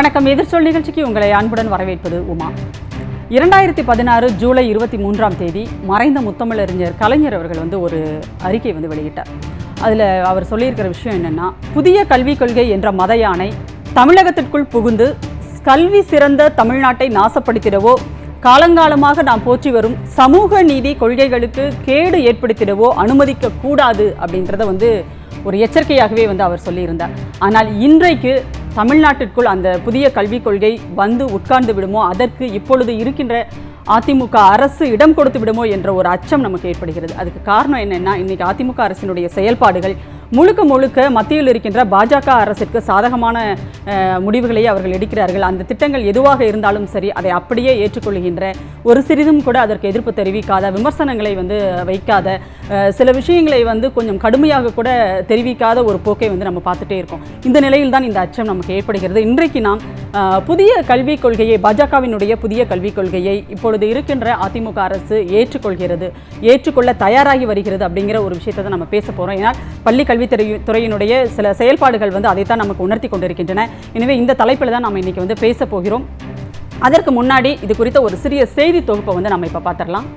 வணக்கம் எதிர்ச்சொல் நிகழ்ச்சிக்கு உங்களை அன்புடன் வரவேற்பது உமா இரண்டாயிரத்தி பதினாறு ஜூலை இருபத்தி மூன்றாம் தேதி மறைந்த முத்தமிழறிஞர் கலைஞர் அவர்கள் வந்து ஒரு அறிக்கை வந்து வெளியிட்டார் அதில் அவர் சொல்லியிருக்கிற விஷயம் என்னென்னா புதிய கல்விக் கொள்கை என்ற மத யானை தமிழகத்திற்குள் புகுந்து கல்வி சிறந்த தமிழ்நாட்டை நாசப்படுத்திடவோ காலங்காலமாக நாம் போற்றி வரும் சமூக நீதி கொள்கைகளுக்கு கேடு ஏற்படுத்திடவோ அனுமதிக்க கூடாது அப்படின்றத வந்து ஒரு எச்சரிக்கையாகவே வந்து அவர் சொல்லியிருந்தார் ஆனால் இன்றைக்கு தமிழ்நாட்டிற்குள் அந்த புதிய கல்விக் கொள்கை வந்து உட்கார்ந்து விடுமோ அதற்கு இப்பொழுது இருக்கின்ற அதிமுக அரசு இடம் கொடுத்து விடுமோ என்ற ஒரு அச்சம் நமக்கு ஏற்படுகிறது அதுக்கு காரணம் என்னன்னா இன்னைக்கு அதிமுக அரசினுடைய செயல்பாடுகள் முழுக்க முழுக்க மத்தியில் இருக்கின்ற பாஜக அரசிற்கு சாதகமான அஹ், முடிவுகளை அவர்கள் எடுக்கிறார்கள் அந்த திட்டங்கள் எதுவாக இருந்தாலும் சரி அதை அப்படியே ஏற்றுக்கொள்கின்ற ஒரு சிறிதும் கூட அதற்கு எதிர்ப்பு தெரிவிக்காத விமர்சனங்களை வந்து வைக்காத அஹ், சில விஷயங்களை வந்து கொஞ்சம் கடுமையாக கூட தெரிவிக்காத ஒரு போக்கை வந்து நம்ம பார்த்துட்டே இருக்கோம் இந்த நிலையில் தான் இந்த அச்சம் நமக்கு ஏற்படுகிறது இன்றைக்கு நாம் அஹ், புதிய கல்விக் கொள்கையை பாஜகவினுடைய புதிய கல்விக் கொள்கையை இப்பொழுது இருக்கின்ற அதிமுக அரசு ஏற்றுக்கொள்கிறது ஏற்றுக்கொள்ள தயாராகி வருகிறது அப்படிங்கிற ஒரு விஷயத்தை தான் நம்ம பேச போகிறோம் ஏன்னா பள்ளி கல்வித்துறை துறையினுடைய சில செயல்பாடுகள் வந்து அதைத்தான் நமக்கு உணர்த்தி கொண்டிருக்கின்றன எனவே இந்த தலைப்பில் தான் நம்ம இன்னைக்கு வந்து பேச போகிறோம் அதற்கு முன்னாடி இது குறித்த ஒரு சிறிய செய்தி தொகுப்பை வந்து நம்ம இப்போ பார்த்துடலாம்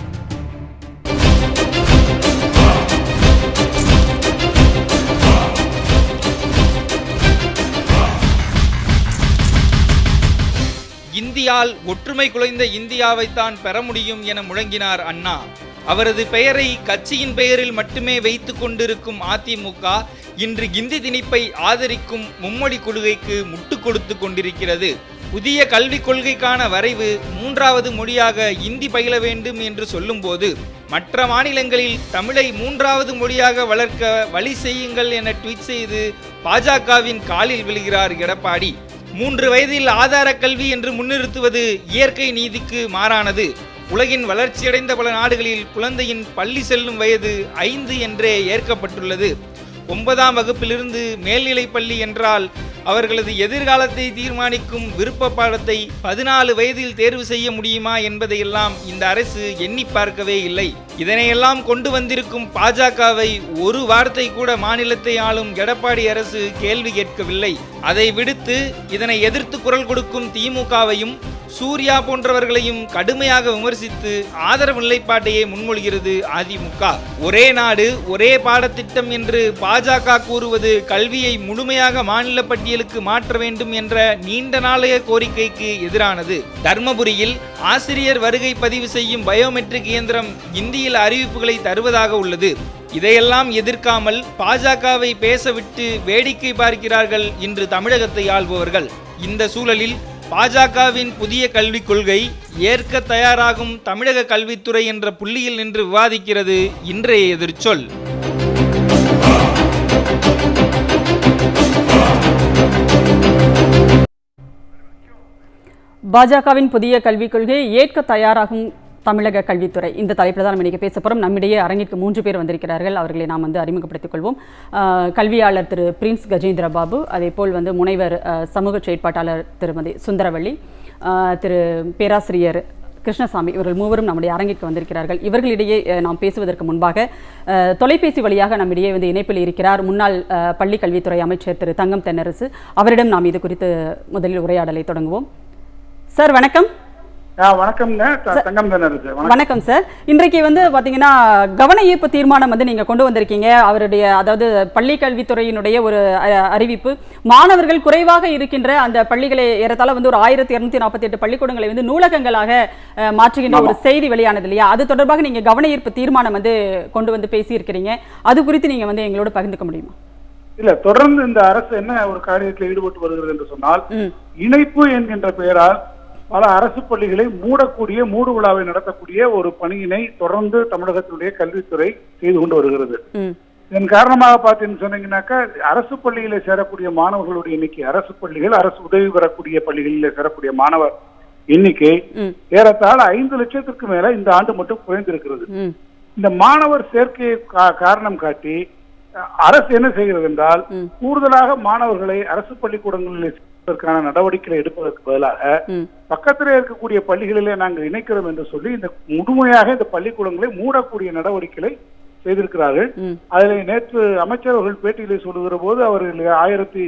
இந்தியால் ஒற்றுமை குலைந்த இந்தியாவைத்தான் பெற முடியும் என முழங்கினார் அண்ணா அவரது பெயரை கட்சியின் பெயரில் மட்டுமே வைத்துக் கொண்டிருக்கும் அதிமுக இன்று இந்தி திணிப்பை ஆதரிக்கும் மும்மொழி கொள்கைக்கு முட்டு கொடுத்து கொண்டிருக்கிறது புதிய கல்விக் கொள்கைக்கான வரைவு மூன்றாவது மொழியாக இந்தி பயில வேண்டும் என்று சொல்லும்போது மற்ற மாநிலங்களில் தமிழை மூன்றாவது மொழியாக வளர்க்க வழி செய்யுங்கள் என ட்வீட் செய்து பாஜகவின் காலில் விழுகிறார் எடப்பாடி மூன்று வயதில் ஆதார கல்வி என்று முன்னிறுத்துவது இயற்கை நீதிக்கு மாறானது உலகின் வளர்ச்சியடைந்த பல நாடுகளில் குழந்தையின் பள்ளி செல்லும் வயது ஐந்து என்றே ஏற்கப்பட்டுள்ளது ஒன்பதாம் வகுப்பிலிருந்து மேல்நிலைப் பள்ளி என்றால் அவர்களது எதிர்காலத்தை தீர்மானிக்கும் விருப்ப பாடத்தை பதினாலு வயதில் தேர்வு செய்ய முடியுமா என்பதையெல்லாம் இந்த அரசு எண்ணி பார்க்கவே இல்லை இதனையெல்லாம் கொண்டு வந்திருக்கும் பாஜகவை ஒரு வார்த்தை கூட மாநிலத்தை ஆளும் எடப்பாடி அரசு கேள்வி கேட்கவில்லை அதை விடுத்து இதனை எதிர்த்து குரல் கொடுக்கும் திமுகவையும் சூர்யா போன்றவர்களையும் கடுமையாக விமர்சித்து ஆதரவு நிலைப்பாட்டையே முன்மொழிகிறது அதிமுக ஒரே நாடு ஒரே பாடத்திட்டம் என்று பாஜக கூறுவது கல்வியை முழுமையாக மாநில பட்டியலுக்கு மாற்ற வேண்டும் என்ற நீண்ட நாளைய கோரிக்கைக்கு எதிரானது தர்மபுரியில் ஆசிரியர் வருகை பதிவு செய்யும் பயோமெட்ரிக் இயந்திரம் இந்தியில் அறிவிப்புகளை தருவதாக உள்ளது இதையெல்லாம் எதிர்க்காமல் பாஜகவை பேசவிட்டு வேடிக்கை பார்க்கிறார்கள் இன்று தமிழகத்தை ஆள்பவர்கள் இந்த சூழலில் பாஜகவின் புதிய கல்விக் கொள்கை ஏற்க தயாராகும் தமிழக கல்வித்துறை என்ற புள்ளியில் நின்று விவாதிக்கிறது இன்றைய எதிர்ச்சொல் பாஜகவின் புதிய கல்விக் கொள்கையை ஏற்க தயாராகும் தமிழக கல்வித்துறை இந்த தலைப்பில் தான் நம்ம இன்றைக்கி பேச போகிறோம் நம்மிடையே அரங்கிற்கு மூன்று பேர் வந்திருக்கிறார்கள் அவர்களை நாம் வந்து அறிமுகப்படுத்திக் கொள்வோம் ஆஹ் கல்வியாளர் திரு பிரின்ஸ் கஜேந்திர பாபு அதேபோல் வந்து முனைவர் ஆஹ் சமூக செயற்பாட்டாளர் திருமதி சுந்தரவள்ளி ஆஹ் திரு பேராசிரியர் கிருஷ்ணசாமி இவர்கள் மூவரும் நம்முடைய அரங்கிற்கு வந்திருக்கிறார்கள் இவர்களிடையே அஹ், நாம் பேசுவதற்கு முன்பாக அஹ், தொலைபேசி வழியாக நம்மிடையே வந்து இணைப்பில் இருக்கிறார் முன்னாள் அஹ், பள்ளி கல்வித்துறை அமைச்சர் திரு தங்கம் தென்னரசு அவரிடம் நாம் இது குறித்து முதலில் உரையாடலை தொடங்குவோம் சார் வணக்கம் ஆ வணக்கம்ங்க த- தங்கம் தானே இருக்கு வணக்கம் வணக்கம் சார் இன்றைக்கு வந்து பாத்தீங்கன்னா கவன ஈர்ப்பு தீர்மானம் வந்து நீங்க கொண்டு வந்திருக்கீங்க அவருடைய அதாவது பள்ளி கல்வித்துறையினுடைய ஒரு அ- அறிவிப்பு மாணவர்கள் குறைவாக இருக்கின்ற அந்த பள்ளிகளை ஏறத்தாழ வந்து ஒரு ஆயிரத்தி இருநூத்தி நாற்பத்தி எட்டு பள்ளிக்கூடங்களை வந்து நூலகங்களாக அ, மாற்றுகின்ற ஒரு செய்தி வெளியானது இல்லையா அது தொடர்பாக நீங்க கவன ஈர்ப்பு தீர்மானம் வந்து கொண்டு வந்து பேசியிருக்கிறீங்க அது குறித்து நீங்க வந்து எங்களோட பகிர்ந்துக்க முடியுமா இல்ல தொடர்ந்து இந்த அரசு என்ன ஒரு காரியத்தில் ஈடுபட்டு வருகிறது என்று சொன்னால் ம் இணைப்பு என்கின்ற பெயரால் பல அரசு பள்ளிகளை மூடக்கூடிய மூடு விழாவை நடத்தக்கூடிய ஒரு பணியினை தொடர்ந்து தமிழகத்தினுடைய கல்வித்துறை செய்து கொண்டு வருகிறது ம் இதன் காரணமாக பார்த்தீங்கன்னு சொன்னீங்கன்னாக்கா அரசு பள்ளியில சேரக்கூடிய மாணவர்களுடைய எண்ணிக்கை அரசு பள்ளிகள் அரசு உதவி பெறக்கூடிய பள்ளிகளில் சேரக்கூடிய மாணவர் எண்ணிக்கை ம் ஏறத்தாழ ஐந்து லட்சத்திற்கு மேல இந்த ஆண்டு மட்டும் குறைந்திருக்கிறது ம் இந்த மாணவர் சேர்க்கையை கா- காரணம் காட்டி அஹ், அரசு என்ன செய்கிறது என்றால் ம். கூடுதலாக மாணவர்களை அரசு பள்ளிக்கூடங்களில் சேர்ப்பதற்கான நடவடிக்கைகளை எடுப்பதற்கு பதிலாக ம் பக்கத்திலே இருக்கக்கூடிய பள்ளிகளிலே நாங்கள் இணைக்கிறோம் என்று சொல்லி இந்த முழுமையாக இந்த பள்ளிக்கூடங்களை மூடக்கூடிய நடவடிக்கைகளை செய்திருக்கிறார்கள் ம் அதில் நேற்று அமைச்சர் அவர்கள் பேட்டியிலே சொல்லுகிற போது அவர்கள் ஆயிரத்தி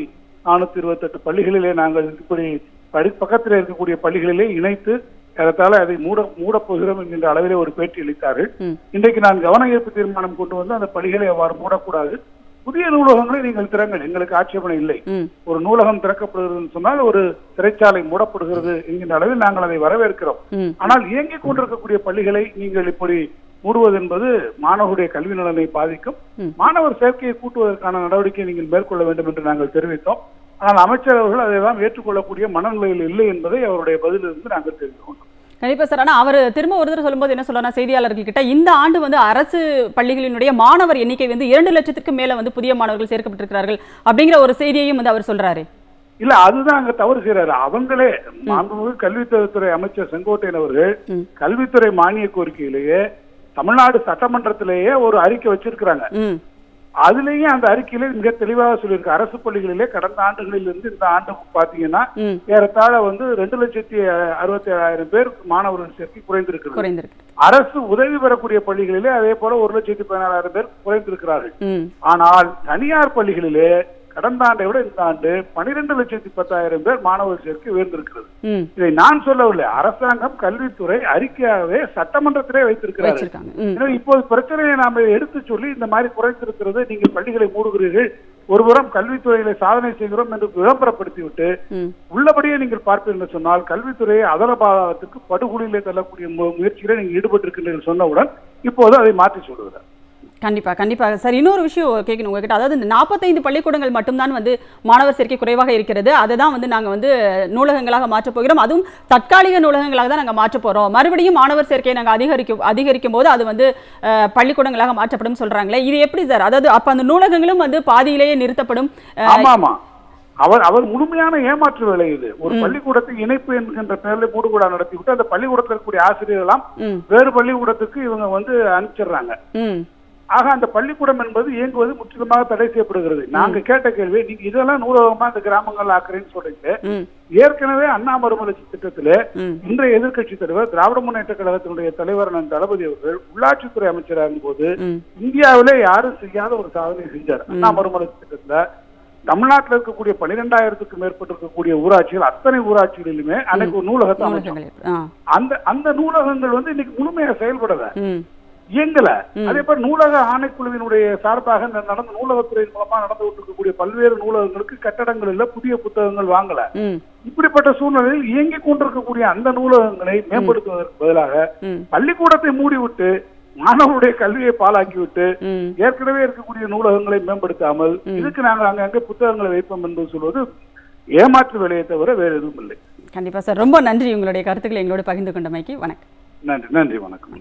நானூத்தி இருபத்தெட்டு பள்ளிகளிலே நாங்கள் இப்படி படி பக்கத்தில் இருக்கக்கூடிய பள்ளிகளிலே இணைத்து ஏறத்தாழ அதை மூட மூடப் போகிறோம் என்கின்ற அளவிலே ஒரு பேட்டி அளித்தார்கள் ம். இன்றைக்கு நான் கவன ஈர்ப்பு தீர்மானம் கொண்டு வந்து அந்த பள்ளிகளை அவ்வாறு மூடக்கூடாது புதிய நூலகங்களை நீங்கள் திறங்கள் எங்களுக்கு ஆட்சேபனை இல்லை ம் ஒரு நூலகம் திறக்கப்படுகிறதுன்னு சொன்னால் ஒரு சிறைச்சாலை மூடப்படுகிறது என்கின்ற அளவில் நாங்கள் அதை வரவேற்கிறோம் ம் ஆனால் இயங்கிக் கொண்டிருக்கக்கூடிய பள்ளிகளை நீங்கள் இப்படி மூடுவது என்பது மாணவருடைய கல்வி நலனை பாதிக்கும் ம். மாணவர் சேர்க்கையை கூட்டுவதற்கான நடவடிக்கையை நீங்கள் மேற்கொள்ள வேண்டும் என்று நாங்கள் தெரிவித்தோம் ஆனால் அமைச்சர் அவர்கள் அதையெல்லாம் ஏற்றுக்கொள்ளக்கூடிய மனநிலையில் இல்லை என்பதை அவருடைய பதிலிருந்து நாங்கள் தெரிந்து கொண்டோம் கண்டிப்பா சார் ஆனா அவர் திரும்ப ஒரு தடவை சொல்லும்போது என்ன சொல்றாரு செய்தியாளர்கள் கிட்ட இந்த ஆண்டு வந்து அரசு பள்ளிகளினுடைய மாணவர் எண்ணிக்கை வந்து இரண்டு லட்சத்திற்கு மேல வந்து புதிய மாணவர்கள் சேர்க்கப்பட்டிருக்கிறார்கள் அப்படிங்கிற ஒரு செய்தியையும் வந்து அவர் சொல்றாரு இல்ல அதுதான் அங்க தவறு செய்யறாரு அவங்களே மாண்புமிகு கல்வித்துறை அமைச்சர் செங்கோட்டையன் அவர்கள் ம். கல்வித்துறை மானிய கோரிக்கையிலேயே தமிழ்நாடு சட்டமன்றத்திலேயே ஒரு அறிக்கை வச்சிருக்கிறாங்க ம் அதுலயும் அந்த அறிக்கையில மிக தெளிவாக சொல்லியிருக்கு அரசு பள்ளிகளிலே கடந்த ஆண்டுகளில் இருந்து இந்த ஆண்டு பாத்தீங்கன்னா ம் ஏறத்தாழ வந்து ரெண்டு லட்சத்தி அறுபத்தி ஏழாயிரம் பேர் மாணவர்கள் சேர்க்கை குறைந்திருக்கிறது குறைந்திருக்கு அரசு உதவி பெறக்கூடிய பள்ளிகளிலே அதே போல ஒரு லட்சத்தி பதினாலாயிரம் பேர் குறைந்திருக்கிறார்கள் ம் ஆனால் தனியார் பள்ளிகளிலே கடந்த ஆண்டை விட இந்த ஆண்டு பனிரெண்டு லட்சத்தி பத்தாயிரம் பேர் மாணவர் சேர்க்கை உயர்ந்திருக்கிறது ம் இதை நான் சொல்லவில்லை அரசாங்கம் கல்வித்துறை அறிக்கையாகவே சட்டமன்றத்திலே வைத்திருக்கிறார்கள் வச்சிருக்காங்க ம் எனவே இப்போது பிரச்சனையை நாம எடுத்து சொல்லி இந்த மாதிரி குறைத்திருக்கிறது நீங்கள் பள்ளிகளை மூடுகிறீர்கள் ஒருபுறம் கல்வித்துறையில சாதனை செய்கிறோம் என்று விளம்பரப்படுத்தி விட்டு ம் உள்ளபடியே நீங்கள் பார்ப்பீர்கள் என்று சொன்னால் கல்வித்துறையை அதரபாதத்துக்கு படுகொலியிலே தள்ளக்கூடிய மு- முயற்சியில நீங்கள் ஈடுபட்டிருக்கின்றீர்கள் சொன்னவுடன் இப்போது அதை மாற்றி சொல்லுகிறார் கண்டிப்பா கண்டிப்பா சார் இன்னொரு விஷயம் கேட்கணும் உங்ககிட்ட அதாவது இந்த நாற்பத்தைந்து பள்ளிக்கூடங்கள் மட்டும்தான் வந்து மாணவர் சேர்க்கை குறைவாக இருக்கிறது அதை தான் வந்து நாங்க வந்து நூலகங்களாக மாற்றப் போகிறோம் அதுவும் தற்காலிக நூலகங்களாக தான் நாங்க மாற்றப் போறோம் மறுபடியும் மாணவர் சேர்க்கையை நாங்க அதிகரிக்கும் அதிகரிக்கும் போது அது வந்து அஹ், பள்ளிக்கூடங்களாக மாற்றப்படும் சொல்றாங்களே இது எப்படி சார் அதாவது அப்ப அந்த நூலகங்களும் வந்து பாதியிலேயே நிறுத்தப்படும் அஹ், ஆமா ஆமா அவர் அவர் முழுமையான ஏமாற்று வேலை இது ஒரு பள்ளிக்கூடத்தை இணைப்பு என்கின்ற பெயரில் மூடுகூடா நடத்தி விட்டு அந்த பள்ளிக்கூடத்தில் இருக்கக்கூடிய ஆசிரியர் எல்லாம் ம் வேறு பள்ளிக்கூடத்துக்கு இவங்க வந்து அனுப்பிச்சிடுறாங்க ம் ஆக அந்த பள்ளிக்கூடம் என்பது இயங்குவது முற்றிலுமாக தடை செய்யப்படுகிறது நாங்க கேட்ட கேள்வி நீங்க இதெல்லாம் நூலகமா இந்த கிராமங்கள் ஆக்குறேன்னு சொல்றீங்க ம் ஏற்கனவே அண்ணா மறுமலர்ச்சி திட்டத்திலே ம் இன்றைய எதிர்க்கட்சி தலைவர் திராவிட முன்னேற்ற கழகத்தினுடைய தலைவர் அண்ணன் தளபதி அவர்கள் உள்ளாட்சித்துறை அமைச்சராக இருந்தபோது ம் இந்தியாவிலே யாரும் செய்யாத ஒரு சாதனை செஞ்சார் அண்ணா மறுமலர்ச்சி திட்டத்துல தமிழ்நாட்டில் இருக்கக்கூடிய பனிரெண்டாயிரத்துக்கு மேற்பட்டு இருக்கக்கூடிய ஊராட்சிகள் அத்தனை ஊராட்சிகளிலுமே அன்னைக்கு ஒரு நூலகத்தை அமைச்சோம் நூலகங்கள் ஆ அந்த அந்த நூலகங்கள் வந்து இன்னைக்கு முழுமையா செயல்படல ம் இயங்கல அதே போல நூலக ஆணைக்குழுவினுடைய சார்பாக இந்த நடந்த நூலகத்துறையின் மூலமா நடந்து கொண்டிருக்கக்கூடிய பல்வேறு நூலகங்களுக்கு கட்டடங்கள் இல்ல புதிய புத்தகங்கள் வாங்கல ம் இப்படிப்பட்ட சூழ்நிலையில் இயங்கிக் கொண்டிருக்கக்கூடிய அந்த நூலகங்களை மேம்படுத்துவதற்கு பதிலாக ம் பள்ளிக்கூடத்தை மூடிவிட்டு மாணவருடைய கல்வியை பாழாக்கி விட்டு ம் ஏற்கனவே இருக்கக்கூடிய நூலகங்களை மேம்படுத்தாமல் இதுக்கு நாங்கள் அங்கங்க புத்தகங்களை வைப்போம் என்று சொல்வது ஏமாற்று வேலையை தவிர வேற எதுவும் இல்லை கண்டிப்பா சார் ரொம்ப நன்றி உங்களுடைய கருத்துக்களை எங்களோடு பகிர்ந்து கொண்டமைக்கு வணக்கம் நன்றி நன்றி வணக்கம்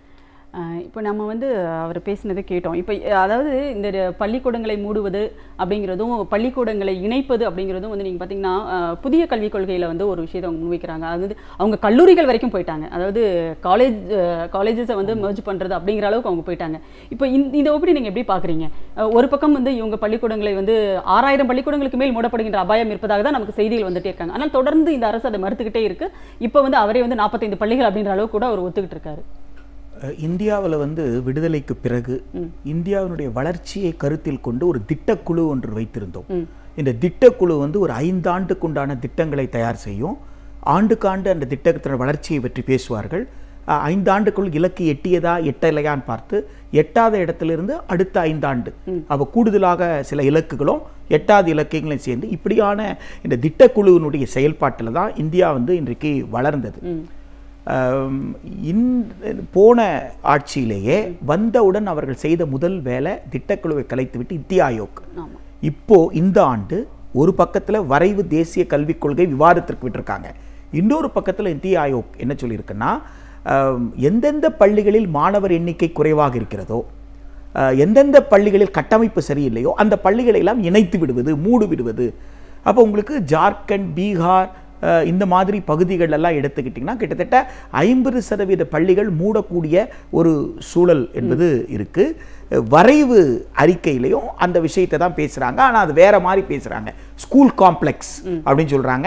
ஆஹ் இப்போ நம்ம வந்து அவர் பேசினதை கேட்டோம் இப்போ அதாவது இந்த பள்ளிக்கூடங்களை மூடுவது அப்படிங்கிறதும் பள்ளிக்கூடங்களை இணைப்பது அப்படிங்கிறதும் வந்து நீங்கள் பார்த்தீங்கன்னா ஆஹ் புதிய கல்விக் கொள்கையில் வந்து ஒரு விஷயத்தை அவங்க முன்வைக்கிறாங்க அதாவது அவங்க கல்லூரிகள் வரைக்கும் போயிட்டாங்க அதாவது காலேஜ் காலேஜஸை வந்து merge பண்ணுறது அப்படிங்கிற அளவுக்கு அவங்க போயிட்டாங்க இப்போ இந்த இந்த ஒப்படி நீங்கள் எப்படி பார்க்குறீங்க ஒரு பக்கம் வந்து இவங்க பள்ளிக்கூடங்களை வந்து ஆறாயிரம் பள்ளிக்கூடங்களுக்கு மேல் மூடப்படுகின்ற அபாயம் இருப்பதாக தான் நமக்கு செய்திகள் வந்துட்டே இருக்காங்க ஆனால் தொடர்ந்து இந்த அரசு அதை மறுத்துக்கிட்டே இருக்கு இப்போ வந்து அவரே வந்து நாற்பத்தைந்து பள்ளிகள் அப்படின்ற அளவுக்கு கூட அவர் ஒத்துக்கிட்டு இருக்காரு இந்தியாவில் வந்து விடுதலைக்கு பிறகு இந்தியாவினுடைய வளர்ச்சியை கருத்தில் கொண்டு ஒரு திட்டக்குழு ஒன்று வைத்திருந்தோம் ம். இந்த திட்டக்குழு வந்து ஒரு ஐந்தாண்டுக்குண்டான திட்டங்களை தயார் செய்யும் ஆண்டுக்காண்டு அந்த திட்டத்தின் வளர்ச்சியை பற்றி பேசுவார்கள் அஹ், ஐந்தாண்டுக்குள் இலக்கு எட்டியதா எட்டலையான்னு பார்த்து எட்டாத இடத்திலிருந்து அடுத்த ஐந்தாண்டு அவ கூடுதலாக சில இலக்குகளும் எட்டாவது இலக்குகளையும் சேர்ந்து இப்படியான இந்த திட்டக்குழுவினுடைய செயல்பாட்டில் தான் இந்தியா வந்து இன்றைக்கு வளர்ந்தது ம் ஆம், இந்த போன ஆட்சியிலேயே வந்தவுடன் அவர்கள் செய்த முதல் வேலை திட்டக்குழுவை கலைத்துவிட்டு இத்தி ஆயோக் ஆமா இப்போ இந்த ஆண்டு ஒரு பக்கத்துல வரைவு தேசிய கல்விக் கொள்கை விவாதத்திற்கு விட்டிருக்காங்க இன்னொரு பக்கத்துல இந்திய ஆயோக் என்ன சொல்லியிருக்குன்னா ஆம், எந்தெந்த பள்ளிகளில் மாணவர் எண்ணிக்கை குறைவாக இருக்கிறதோ ஆஹ், எந்தெந்த பள்ளிகளில் கட்டமைப்பு சரியில்லையோ அந்த பள்ளிகளை எல்லாம் இணைத்து விடுவது மூடு விடுவது அப்போ உங்களுக்கு ஜார்க்கண்ட் பீகார் அஹ், இந்த மாதிரி பகுதிகள் எல்லாம் எடுத்துக்கிட்டிங்கன்னா கிட்டத்தட்ட ஐம்பது சதவீத பள்ளிகள் மூடக்கூடிய ஒரு சூழல் என்பது இருக்கு அஹ், வரைவு அறிக்கையிலையும் அந்த விஷயத்தை தான் பேசுறாங்க ஆனால் அது வேற மாதிரி பேசுறாங்க ஸ்கூல் காம்ப்ளெக்ஸ் அப்படின்னு சொல்றாங்க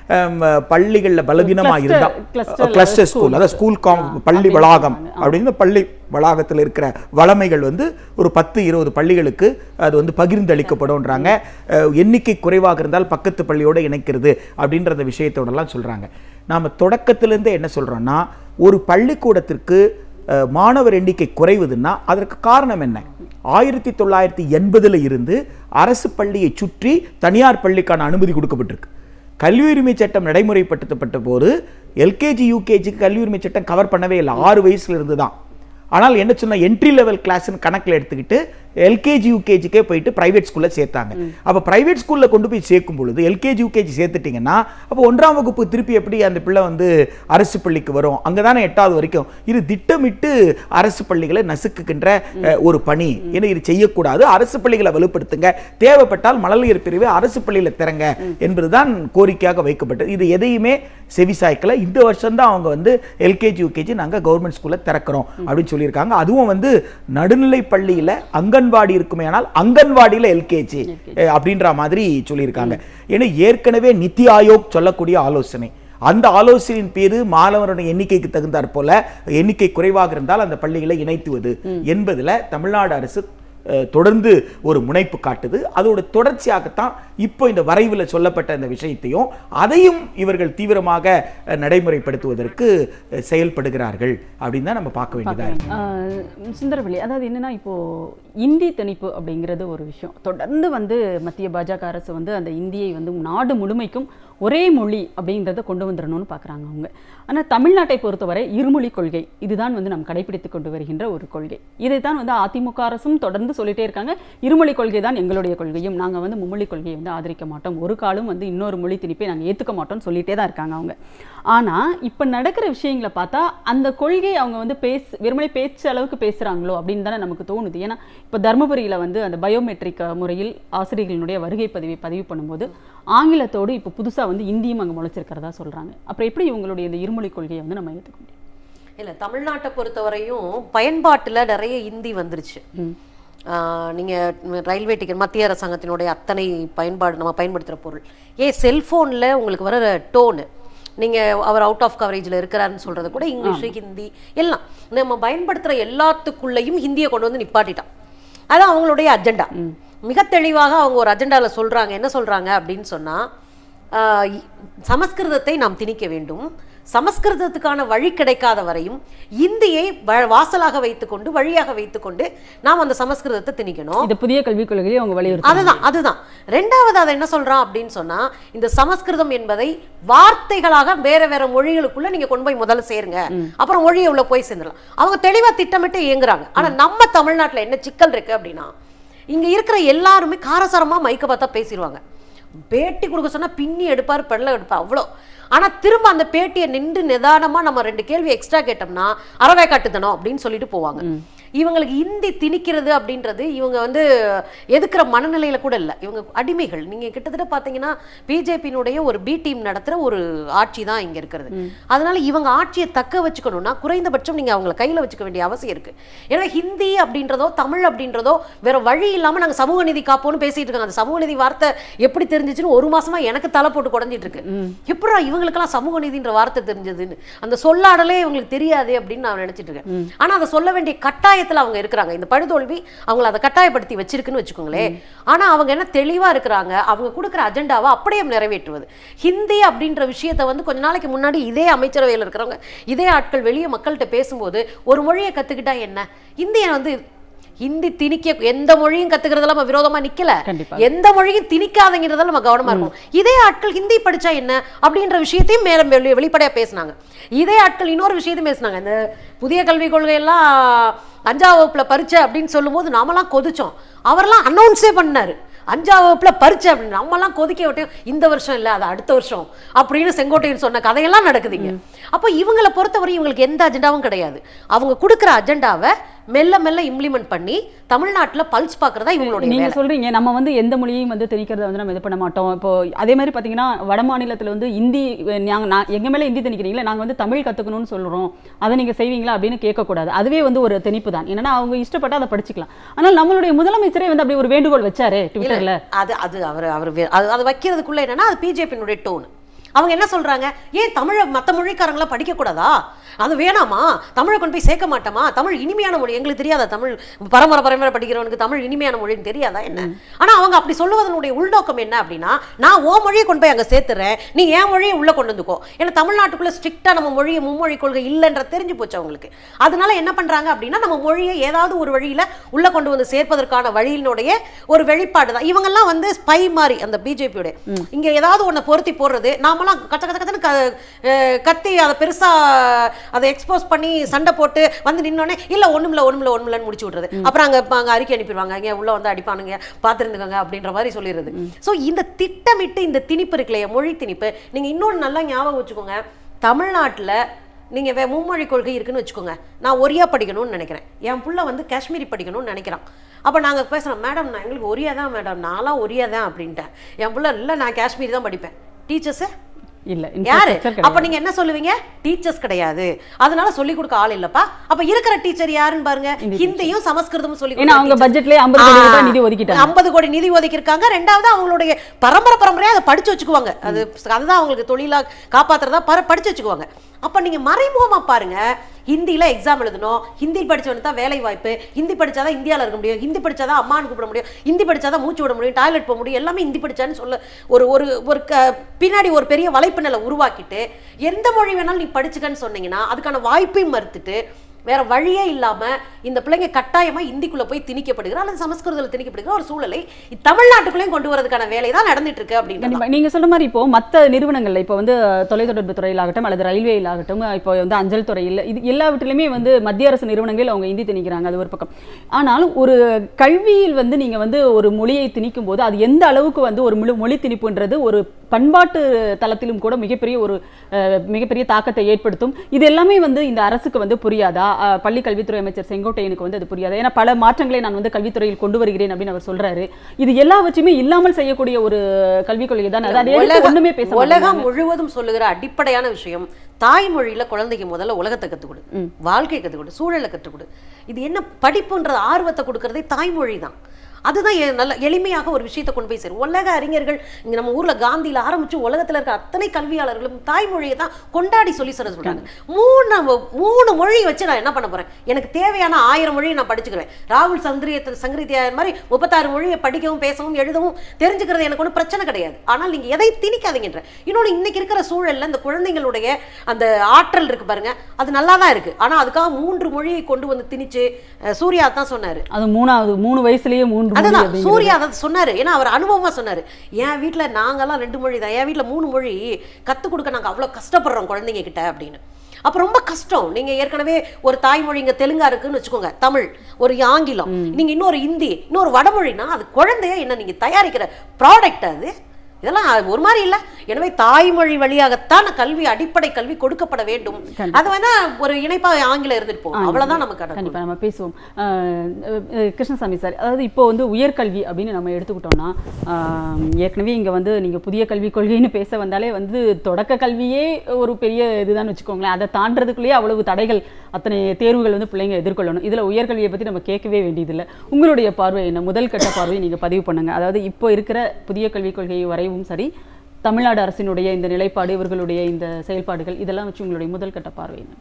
அம், பள்ளிகள்ல பலவீனமா Cluster- இருந்தா cluster கிளஸ்டர் school. ஸ்கூல் அதாவது ஸ்கூல் காம் ஆ, பள்ளி அப்படின்னு வளாகம் சொல்றாங்க. அப்படின்னு பள்ளி வளாகத்தில் இருக்கிற வளமைகள் வந்து ஒரு பத்து இருபது பள்ளிகளுக்கு அது வந்து பகிர்ந்தளிக்கப்படும்ன்றாங்க அஹ், எண்ணிக்கை குறைவாக இருந்தால் பக்கத்து பள்ளியோட இணைக்கிறது அப்படின்ற அந்த விஷயத்தோடலாம் சொல்றாங்க நாம தொடக்கத்திலிருந்தே என்ன சொல்றோம்னா ஒரு பள்ளிக்கூடத்திற்கு அஹ், மாணவர் எண்ணிக்கை குறைவுதுன்னா அதற்கு காரணம் என்ன ஆயிரத்தி தொள்ளாயிரத்தி எண்பதுல இருந்து அரசு பள்ளியை சுற்றி தனியார் பள்ளிக்கான அனுமதி கொடுக்கப்பட்டிருக்கு கல்வி உரிமை சட்டம் நடைமுறைப்படுத்தப்பட்ட போது எல்கேஜி யூகேஜிக்கு கல்வி உரிமை சட்டம் கவர் பண்ணவே இல்லை ஆறு வயசுல இருந்து தான் ஆனால் என்ன சொன்னா என்ட்ரி லெவல் கிளாஸ்னு கணக்கில் எடுத்துக்கிட்டு எல்கேஜி யூகேஜிக்கே போயிட்டு பிரைவேட் ஸ்கூல்ல சேர்த்தாங்க அப்போ பிரைவேட் ஸ்கூல்ல கொண்டு போய் சேர்க்கும் பொழுது எல்கேஜி யூகேஜி சேர்த்துட்டீங்கன்னா அப்போ ஒன்றாம் வகுப்பு திருப்பி எப்படி அந்த பிள்ளை வந்து அரசு பள்ளிக்கு வரும் அங்கதானே எட்டாவது வரைக்கும் இது திட்டமிட்டு அரசு பள்ளிகளை நசுக்குகின்ற அஹ், ஒரு பணி ஏன்னா இது செய்யக்கூடாது அரசு பள்ளிகளை வலுப்படுத்துங்க தேவைப்பட்டால் மழலையர் பிரிவை அரசு பள்ளியில திறங்க என்பதுதான் கோரிக்கையாக வைக்கப்பட்டது இது எதையுமே செவிசாய்க்கல இந்த வருஷம் தான் அவங்க வந்து எல்கேஜி யூகேஜி நாங்க கவர்மெண்ட் ஸ்கூல்ல திறக்கிறோம் அப்படின்னு சொல்லியிருக்காங்க அதுவும் வந்து நடுநிலை பள்ளியில அங்கன்வாடி இருக்குமே ஆனால் அங்கன்வாடியில எல்கேஜி அப்படின்ற மாதிரி சொல்லியிருக்காங்க ஏன்னா ஏற்கனவே நித்தி ஆயோக் சொல்லக்கூடிய ஆலோசனை அந்த ஆலோசனையின் பேரு மாணவருடைய எண்ணிக்கைக்கு தகுந்தாற் போல எண்ணிக்கை குறைவாக இருந்தால் அந்த பள்ளிகளை இணைத்துவது என்பதுல தமிழ்நாடு அரசு அஹ், தொடர்ந்து ஒரு முனைப்பு காட்டுது அதோட தொடர்ச்சியாகத்தான் இப்போ இந்த வரைவில் சொல்லப்பட்ட இந்த விஷயத்தையும் அதையும் இவர்கள் தீவிரமாக அஹ், நடைமுறைப்படுத்துவதற்கு அஹ், செயல்படுகிறார்கள் அப்படின்னு தான் நம்ம பார்க்க வேண்டியதா இருக்கு ஆஹ் சுந்தரவெளி அதாவது என்னன்னா இப்போ இந்தி திணிப்பு அப்படிங்கிறது ஒரு விஷயம் தொடர்ந்து வந்து மத்திய பாஜக அரசு வந்து அந்த இந்தியை வந்து நாடு முழுமைக்கும் ஒரே மொழி அப்படின்றத கொண்டு வந்துடணும்னு பார்க்குறாங்க அவங்க ஆனால் தமிழ்நாட்டை பொறுத்தவரை இருமொழி கொள்கை இதுதான் வந்து நாம் கடைபிடித்து கொண்டு வருகின்ற ஒரு கொள்கை இதைத்தான் வந்து அதிமுக அரசும் தொடர்ந்து சொல்லிட்டே இருக்காங்க இருமொழி கொள்கை தான் எங்களுடைய கொள்கையும் நாங்கள் வந்து மும்மொழி கொள்கையை வந்து ஆதரிக்க மாட்டோம் ஒரு காலம் வந்து இன்னொரு மொழி திணிப்பை நாங்கள் ஏற்றுக்க மாட்டோம்னு சொல்லிட்டே தான் இருக்காங்க அவங்க ஆனால் இப்போ நடக்கிற விஷயங்களை பார்த்தா அந்த கொள்கை அவங்க வந்து பேச வெறுமனே பேச்சு அளவுக்கு பேசுகிறாங்களோ அப்படின்னு தானே நமக்கு தோணுது ஏன்னா இப்போ தருமபுரியில் வந்து அந்த பயோமெட்ரிக் முறையில் ஆசிரியர்களுடைய வருகை பதிவை பதிவு பண்ணும்போது ஆங்கிலத்தோடு இப்போ புதுசாக வந்து இந்தியும் அங்கே முளைச்சிருக்கிறதா சொல்கிறாங்க அப்புறம் எப்படி இவங்களுடைய இந்த இருமொழி கொள்கையை வந்து நம்ம ஏற்றுக்க முடியும் இல்ல தமிழ்நாட்டை பொறுத்தவரையும் பயன்பாட்டுல நிறைய இந்தி வந்துருச்சு ஆஹ் நீங்க ரயில்வே டிக்கெட் மத்திய அரசாங்கத்தினுடைய அத்தனை பயன்பாடு நம்ம பயன்படுத்துற பொருள் ஏ செல்போன்ல உங்களுக்கு வர டோனு நீங்க அவர் அவுட் ஆஃப் கவரேஜ்ல இருக்கிறாருன்னு சொல்றது கூட இங்கிலீஷ் ஹிந்தி எல்லாம் நம்ம பயன்படுத்துற எல்லாத்துக்குள்ளேயும் ஹிந்தியை கொண்டு வந்து நிப்பாட்டிட்டான் அதான் அவங்களுடைய அஜெண்டா மிக தெளிவாக அவங்க ஒரு அஜெண்டால சொல்றாங்க என்ன சொல்றாங்க அப்படின்னு சொன்னா ஆஹ் இ- சமஸ்கிருதத்தை நாம் திணிக்க வேண்டும் சமஸ்கிருதத்துக்கான வழி கிடைக்காத வரையும் இந்தியை வ- வாசலாக வைத்துக்கொண்டு வழியாக வைத்துக்கொண்டு நாம் அந்த சமஸ்கிருதத்தை திணிக்கணும் இது புதிய கல்விக் கொள்கையை அவங்க வலியுறுத்தி அதுதான் அதுதான் ரெண்டாவது அதை என்ன சொல்றான் அப்படின்னு சொன்னா இந்த சமஸ்கிருதம் என்பதை வார்த்தைகளாக வேற வேற மொழிகளுக்குள்ள நீங்க கொண்டு போய் முதல்ல சேருங்க அப்புறம் மொழியை உள்ள போய் சேர்ந்துடலாம் அவங்க தெளிவா திட்டமிட்டு இயங்குறாங்க ஆனா நம்ம தமிழ்நாட்டுல என்ன சிக்கல் இருக்கு அப்படின்னா இங்க இருக்கிற எல்லாருமே காரசாரமா மைக்க பார்த்தா பேசிடுவாங்க பேட்டி கொடுக்க சொன்னா பின்னி எடுப்பார் பெடல எடுப்பார் அவ்வளோ ஆனா திரும்ப அந்த பேட்டியை நின்று நிதானமா நம்ம ரெண்டு கேள்வி எக்ஸ்ட்ரா கேட்டோம்னா அறவே காட்டுத்தனம் அப்படின்னு சொல்லிட்டு போவாங்க இவங்களுக்கு இந்தி திணிக்கிறது அப்படின்றது இவங்க வந்து எதுக்குற மனநிலையில கூட இல்லை இவங்க அடிமைகள் நீங்க கிட்டத்தட்ட பாத்தீங்கன்னா பிஜேபியினுடைய ஒரு பி டீம் நடத்துற ஒரு ஆட்சி தான் இங்க இருக்கிறது அதனால இவங்க ஆட்சியை தக்க வச்சுக்கணும்னா குறைந்தபட்சம் நீங்க அவங்கள கையில வச்சுக்க வேண்டிய அவசியம் இருக்கு ஏன்னா ஹிந்தி அப்படின்றதோ தமிழ் அப்படின்றதோ வேற வழி இல்லாம நாங்க சமூக நீதி காப்போம்னு பேசிட்டு இருக்காங்க அந்த சமூக நீதி வார்த்தை எப்படி தெரிஞ்சிச்சுன்னு ஒரு மாசமா எனக்கு தலை போட்டு குடஞ்சிட்டு இருக்கு எப்படா இவங்களுக்கெல்லாம் சமூக நீதின்ற வார்த்தை தெரிஞ்சதுன்னு அந்த சொல்லாடலே இவங்களுக்கு தெரியாது அப்படின்னு நான் நினைச்சிட்டு இருக்கேன் ஆனா அதை சொல்ல வேண்டிய கட்டாயத்துல அவங்க இருக்கிறாங்க இந்த படுதோல்வி அவங்கள அதை கட்டாயப்படுத்தி வச்சிருக்குன்னு வச்சுக்கோங்களேன் ஆனா அவங்க என்ன தெளிவா இருக்கிறாங்க அவங்க கொடுக்குற அஜெண்டாவை அப்படியே நிறைவேற்றுவது ஹிந்தி அப்படின்ற விஷயத்தை வந்து கொஞ்ச நாளைக்கு முன்னாடி இதே அமைச்சரவையில் இருக்கிறவங்க இதே ஆட்கள் வெளியே மக்கள்கிட்ட பேசும்போது ஒரு மொழியை கத்துக்கிட்டா என்ன இந்தியை வந்து ஹிந்தி திணிக்க எந்த மொழியும் கத்துக்கிறதுல நம்ம விரோதமா நிக்கல கண்டிப்பா. எந்த மொழியும் திணிக்காதங்கிறதுல நம்ம கவனமா இருக்கும் இதே ஆட்கள் ஹிந்தி படிச்சா என்ன அப்படின்ற விஷயத்தையும் மேல வெளி- வெளிப்படையா பேசினாங்க இதே ஆட்கள் இன்னொரு விஷயத்தையும் பேசினாங்க இந்த புதிய கல்விக் கொள்கையெல்லாம் அஞ்சாவது வகுப்புல பரீட்சை அப்படின்னு சொல்லும்போது நாமெல்லாம் கொதிச்சோம் அவரெல்லாம் அனௌன்ஸே பண்ணாரு அஞ்சாவது வகுப்புல பரீட்சை அப்படின்னு நம்மலாம் கொதிக்க விட்டோம் இந்த வருஷம் இல்ல அது அடுத்த வருஷம் அப்படின்னு செங்கோட்டையன் சொன்ன கதையெல்லாம் நடக்குதுங்க அப்போ இவங்களை பொறுத்தவரை இவங்களுக்கு எந்த அஜெண்டாவும் கிடையாது அவங்க கொடுக்குற அஜெண்டாவை மெல்ல மெல்ல இம்ப்ளிமெண்ட் பண்ணி தமிழ்நாட்டுல பல்ஸ் பார்க்கறதா இவங்களுடைய நீங்க வேலை சொல்றீங்க நம்ம வந்து எந்த மொழியையும் வந்து திணிக்கிறத வந்து நம்ம இது பண்ண மாட்டோம் இப்போ அதே மாதிரி பாத்தீங்கன்னா வட மாநிலத்துல வந்து இந்தி நாங்க நான் எங்க மேல இந்தி திணிக்கிறீங்களா நாங்க வந்து தமிழ் கத்துக்கணும்னு சொல்றோம் அதை நீங்க செய்வீங்களா அப்படின்னு கேட்கக்கூடாது அதுவே வந்து ஒரு திணிப்பு தான் என்னன்னா அவங்க இஷ்டப்பட்டு அதை படிச்சுக்கலாம் ஆனால் நம்மளுடைய முதலமைச்சரே வந்து அப்படி ஒரு வேண்டுகோள் வச்சாரு ட்விட்டர்ல அது அது அவர் அவர் வே- அது அது வைக்கிறதுக்குள்ள என்னன்னா அது பிஜேபியினுடைய டோன் அவங்க என்ன சொல்றாங்க ஏன் தமிழை மற்ற மொழிக்காரங்களாம் படிக்க கூடாதா அது வேணாமா தமிழை கொண்டு போய் சேர்க்க மாட்டோமா தமிழ் இனிமையான மொழி எங்களுக்கு தெரியாதா தமிழ் பரம்பரை பரம்பரை படிக்கிறவனுக்கு தமிழ் இனிமையான மொழின்னு தெரியாதா என்ன ஆனா அவங்க அப்படி சொல்லுவதனுடைய உள்நோக்கம் என்ன அப்படின்னா நான் ஓ மொழியை கொண்டு போய் அங்க சேர்த்துறேன் நீ என் மொழியை உள்ள கொண்டு வந்துக்கோ ஏன்னா தமிழ்நாட்டுக்குள்ள ஸ்ட்ரிக்டா நம்ம மொழியை மும்மொழி கொள்கை இல்லைன்ற தெரிஞ்சு போச்சு அவங்களுக்கு அதனால என்ன பண்றாங்க அப்படின்னா நம்ம மொழியை ஏதாவது ஒரு வழியில உள்ள கொண்டு வந்து சேர்ப்பதற்கான வழியினுடைய ஒரு வெளிப்பாடு தான் இவங்கெல்லாம் வந்து ஸ்பை மாதிரி அந்த பிஜேபியோட இங்க ஏதாவது ஒண்ணை பொருத்தி போடுறது நாமெல்லாம் கச்ச கச்ச கச்சன்னு க அஹ் கத்தி அதை பெருசா அதை எக்ஸ்போஸ் பண்ணி சண்டை போட்டு வந்து நின்னோடனே இல்ல ஒண்ணுமில்ல ஒண்ணுமில்ல ஒண்ணுமில்லன்னு முடிச்சு விட்றது அப்புறம் அங்க இப்ப அங்க அறிக்கை அனுப்பிடுவாங்க இங்க உள்ள வந்து அடிப்பானுங்க பார்த்துருந்துக்கோங்க அப்படின்ற மாதிரி சொல்லிடுறது சோ இந்த திட்டமிட்டு இந்த திணிப்பு இருக்கு இல்லையா மொழி திணிப்பு நீங்க இன்னொன்று நல்லா ஞாபகம் வச்சுக்கோங்க தமிழ்நாட்டுல நீங்க வே மும்மொழி கொள்கை இருக்குன்னு வச்சுக்கோங்க நான் ஒரியா படிக்கணும்னு நினைக்கிறேன் என் புள்ள வந்து காஷ்மீரி படிக்கணும்னு நினைக்கிறான் அப்போ நாங்கள் பேசுகிறோம் மேடம் நான் எங்களுக்கு ஒரியா தான் மேடம் நான்லாம் ஒரியா தான் அப்படின்ட்டேன் என் புள்ள இல்லை நான் காஷ்மீரி தான் படிப்பேன் டீச்சர்ஸு இல்ல யாரு infrastructure அப்ப கிடையாது. நீங்க என்ன சொல்லுவீங்க டீச்சர்ஸ் கிடையாது அதனால சொல்லி கொடுக்க ஆள் இல்லப்பா அப்ப இருக்கிற டீச்சர் யாருன்னு பாருங்க ஹிந்தியும் சமஸ்கிருதமும் சொல்லி ஏன்னா அவங்க பட்ஜெட்லயே 50 கோடி ரூபாய் நிதி ஒதுக்கிட்டாங்க ஐம்பது கோடி நிதி ஒதுக்கி இருக்காங்க ரெண்டாவது அவங்களுடைய பரம்பரை பரம்பரையா அதை படிச்சு வச்சுக்குவாங்க அது அதுதான் அவங்களுக்கு தொழிலா காப்பாத்துறதா பர படிச்சு வச்சுக்குவாங்க அப்ப நீங்க மறைமுகமா பாருங்க ஹிந்தியில எக்ஸாம் எழுதணும் ஹிந்தி படிச்சவனுக்கு தான் வேலை வாய்ப்பு ஹிந்தி படிச்சாதான் இந்தியால இருக்க முடியும் ஹிந்தி படிச்சாதான் அம்மான்னு கூப்பிட முடியும் ஹிந்தி படிச்சாதான் மூச்சு விட முடியும் டாய்லெட் போக முடியும் எல்லாமே ஹிந்தி படிச்சான்னு சொல்ல ஒரு ஒரு ஒரு க- பின்னாடி ஒரு பெரிய வலைப்பு நிலை உருவாக்கிட்டு எந்த மொழி வேணாலும் நீ படிச்சுக்கன்னு சொன்னீங்கன்னா அதுக்கான வாய்ப்பையும் மறுத்துட்டு வேற வழியே இல்லாம இந்த பிள்ளைங்க கட்டாயமா இந்திக்குள்ள போய் திணிக்கப்படுகிற அல்லது சமஸ்கிருதத்தில் திணிக்கப்படுகிற ஒரு சூழலை இ- தமிழ்நாட்டுக்குள்ளேயும் கொண்டு வரதுக்கான வேலை தான் நடந்துட்டு இருக்கு அப்படின்னு கண்டிப்பா நீங்க சொல்ற மாதிரி இப்போ மத்த நிறுவனங்கள்ல இப்போ வந்து அஹ், தொலைத்தொடர்பு துறையிலாகட்டும் அல்லது ரயில்வேயில் ஆகட்டும் இப்போ வந்து அஞ்சல் துறையில் இது எல்லாவற்றிலுமே வந்து மத்திய அரசு நிறுவனங்களில் அவங்க இந்தி திணிக்கிறாங்க அது ஒரு பக்கம் ஆனாலும் ஒரு கல்வியில் வந்து நீங்க வந்து ஒரு மொழியை திணிக்கும் போது அது எந்த அளவுக்கு வந்து ஒரு முழு மொழி திணிப்புன்றது ஒரு பண்பாட்டு தளத்திலும் கூட மிகப்பெரிய ஒரு அஹ், மிகப்பெரிய தாக்கத்தை ஏற்படுத்தும் இது எல்லாமே வந்து இந்த அரசுக்கு வந்து புரியாதா அஹ், பள்ளி கல்வித்துறை அமைச்சர் செங்கோட்டையனுக்கு வந்து அது புரியாதா ஏன்னா பல மாற்றங்களை நான் வந்து கல்வித்துறையில் கொண்டு வருகிறேன் அப்படின்னு அவர் சொல்றாரு இது எல்லாவற்றையுமே இல்லாமல் செய்யக்கூடிய ஒரு கல்விக் கொள்கை தான் அது அதை எடுத்து உலக- ஒண்ணுமே பேச உலகம் மாட்டேங்கிறாங்க. முழுவதும் சொல்லுகிற அடிப்படையான விஷயம் தாய்மொழியில குழந்தைக்கு முதல்ல உலகத்தை கற்றுக் கொடு வாழ்க்கையை கற்றுக் கொடு சூழலை கற்றுக் கொடு இது என்ன படிப்புன்ற ஆர்வத்தை கொடுக்கறதே தாய்மொழி தான் அதுதான் எ- நல்ல எளிமையாக ஒரு விஷயத்தை கொண்டு போய் சேரும் உலக அறிஞர்கள் இங்க நம்ம ஊர்ல காந்தியில ஆரம்பிச்சு உலகத்துல இருக்க அத்தனை கல்வியாளர்களும் தாய்மொழியை தான் கொண்டாடி சொல்லி சொல்ல சொல்றாங்க மூணு மூணு மொழி வச்சு நான் என்ன பண்ண போறேன் எனக்கு தேவையான ஆயிரம் மொழியை நான் படிச்சுக்கிறேன் ராகுல் சந்திரிய சங்கரித்தியாயர் மாதிரி முப்பத்தாறு மொழியை படிக்கவும் பேசவும் எழுதவும் தெரிஞ்சுக்கிறது எனக்கு ஒன்றும் பிரச்சனை கிடையாது ஆனால் நீங்க எதை திணிக்காதீங்கன்ற இன்னொன்று இன்னைக்கு இருக்கிற சூழல்ல இந்த குழந்தைங்களுடைய அந்த ஆற்றல் இருக்கு பாருங்க அது நல்லா தான் இருக்கு ஆனா அதுக்காக மூன்று மொழியை கொண்டு வந்து திணிச்சு அஹ், சூர்யா தான் சொன்னாரு அது மூணாவது மூணு வயசுலயே மூன்று மொழி அதுதான் அப்படிங்கிறது. சூர்யா அதை சொன்னாரு ஏன்னா அவர் அனுபவமா சொன்னாரு என் வீட்ல நாங்கெல்லாம் ரெண்டு மொழி தான் என் வீட்ல மூணு மொழி கத்துக் கொடுக்க நாங்க அவ்வளவு கஷ்டப்படுறோம் குழந்தைங்க கிட்ட அப்படின்னு அப்ப ரொம்ப கஷ்டம் நீங்க ஏற்கனவே ஒரு தாய்மொழி இங்க தெலுங்கா இருக்குன்னு வச்சுக்கோங்க தமிழ் ஒரு ஆங்கிலம் நீங்க இன்னொரு ஹிந்தி இன்னொரு வடமொழினா அது குழந்தைய என்ன நீங்க தயாரிக்கிற ப்ராடக்ட் அது இதெல்லாம் ஒரு மாதிரி இல்ல எனவே தாய்மொழி வழியாகத்தான் கல்வி அடிப்படை கல்வி கொடுக்கப்பட வேண்டும் அது வேணா ஒரு இணைப்பா ஆங்கிலம் இருந்துட்டு போகும் அவ்வளவுதான் நமக்கு அடக்கம். கண்டிப்பா நம்ம பேசுவோம் அஹ், அஹ், கிருஷ்ணசாமி சார் அதாவது இப்போ வந்து உயர்கல்வி அப்படின்னு நம்ம எடுத்துக்கிட்டோம்னா ஆஹ், ஏற்கனவே இங்க வந்து நீங்க புதிய கல்விக் கொள்கைன்னு பேச வந்தாலே வந்து தொடக்க கல்வியே ஒரு பெரிய இதுதான் வச்சுக்கோங்களேன் அதை தாண்டறதுக்குள்ளேயே அவ்வளவு தடைகள் அத்தனை தேர்வுகள் வந்து பிள்ளைங்க எதிர்கொள்ளணும் இதுல உயர்கல்வியை பத்தி நம்ம கேட்கவே வேண்டியதில்லை உங்களுடைய பார்வை என்ன முதல் கட்ட பார்வையை நீங்க பதிவு பண்ணுங்க அதாவது இப்போ இருக்கிற புதிய கல்விக் கொள்கை வரைவும் சரி தமிழ்நாடு அரசினுடைய இந்த நிலைப்பாடு இவர்களுடைய இந்த செயல்பாடுகள் இதெல்லாம் வச்சு உங்களுடைய முதல் கட்ட பார்வை என்ன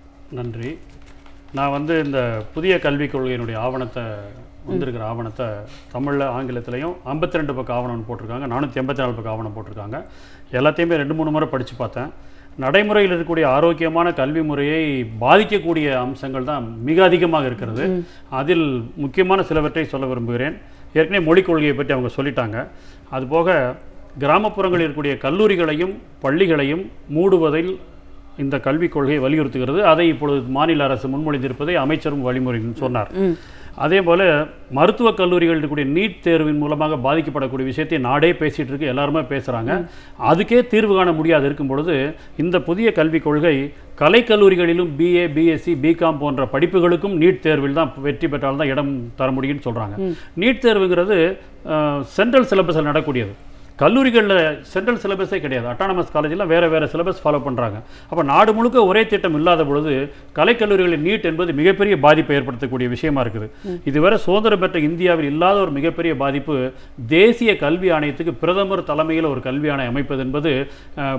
நன்றி நான் வந்து இந்த புதிய கல்விக் கொள்கையினுடைய ஆவணத்தை வந்திருக்கிற ஆவணத்தை தமிழில் ஆங்கிலத்திலையும் 52 ரெண்டு பக்கம் ஆவணம் போட்டிருக்காங்க நானூற்றி எண்பத்தி நாலு பக்கம் ஆவணம் போட்டிருக்காங்க எல்லாத்தையுமே ரெண்டு மூணு முறை படித்து பார்த்தேன் நடைமுறையில் இருக்கக்கூடிய ஆரோக்கியமான கல்வி முறையை பாதிக்கக்கூடிய அம்சங்கள் தான் மிக அதிகமாக இருக்கிறது அதில் முக்கியமான சிலவற்றை சொல்ல விரும்புகிறேன் ஏற்கனவே மொழிக் கொள்கையை பற்றி அவங்க சொல்லிட்டாங்க அதுபோக கிராமப்புறங்களில் இருக்கக்கூடிய கல்லூரிகளையும் பள்ளிகளையும் மூடுவதில் இந்த கல்விக் கொள்கை வலியுறுத்துகிறது அதை இப்பொழுது மாநில அரசு முன்மொழிந்திருப்பதை அமைச்சரும் வழிமுறை சொன்னார் அதே போல மருத்துவக் கல்லூரிகள் இருக்கக்கூடிய நீட் தேர்வின் மூலமாக பாதிக்கப்படக்கூடிய விஷயத்தை நாடே பேசிட்டு இருக்கு எல்லாருமே பேசுறாங்க அதுக்கே தீர்வு காண முடியாது இருக்கும் பொழுது இந்த புதிய கல்விக் கொள்கை கலைக்கல்லூரிகளிலும் பிஏ பிஎஸ்சி பிகாம் போன்ற படிப்புகளுக்கும் நீட் தேர்வில் தான் வெற்றி பெற்றால் தான் இடம் தர முடியும்னு சொல்றாங்க நீட் தேர்வுங்கிறது சென்ட்ரல் சிலபஸில் நடக்கூடியது கல்லூரிகளில் சென்ட்ரல் சிலபஸே கிடையாது அட்டானமஸ் காலேஜில் வேறு வேறு சிலபஸ் ஃபாலோ பண்ணுறாங்க அப்போ நாடு முழுக்க ஒரே திட்டம் இல்லாத பொழுது கலைக்கல்லூரிகளின் நீட் என்பது மிகப்பெரிய பாதிப்பை ஏற்படுத்தக்கூடிய விஷயமா இருக்குது இதுவரை சுதந்திரம் பெற்ற இந்தியாவில் இல்லாத ஒரு மிகப்பெரிய பாதிப்பு தேசிய கல்வி ஆணையத்துக்கு பிரதமர் தலைமையில் ஒரு கல்வி ஆணையம் அமைப்பது என்பது அஹ்,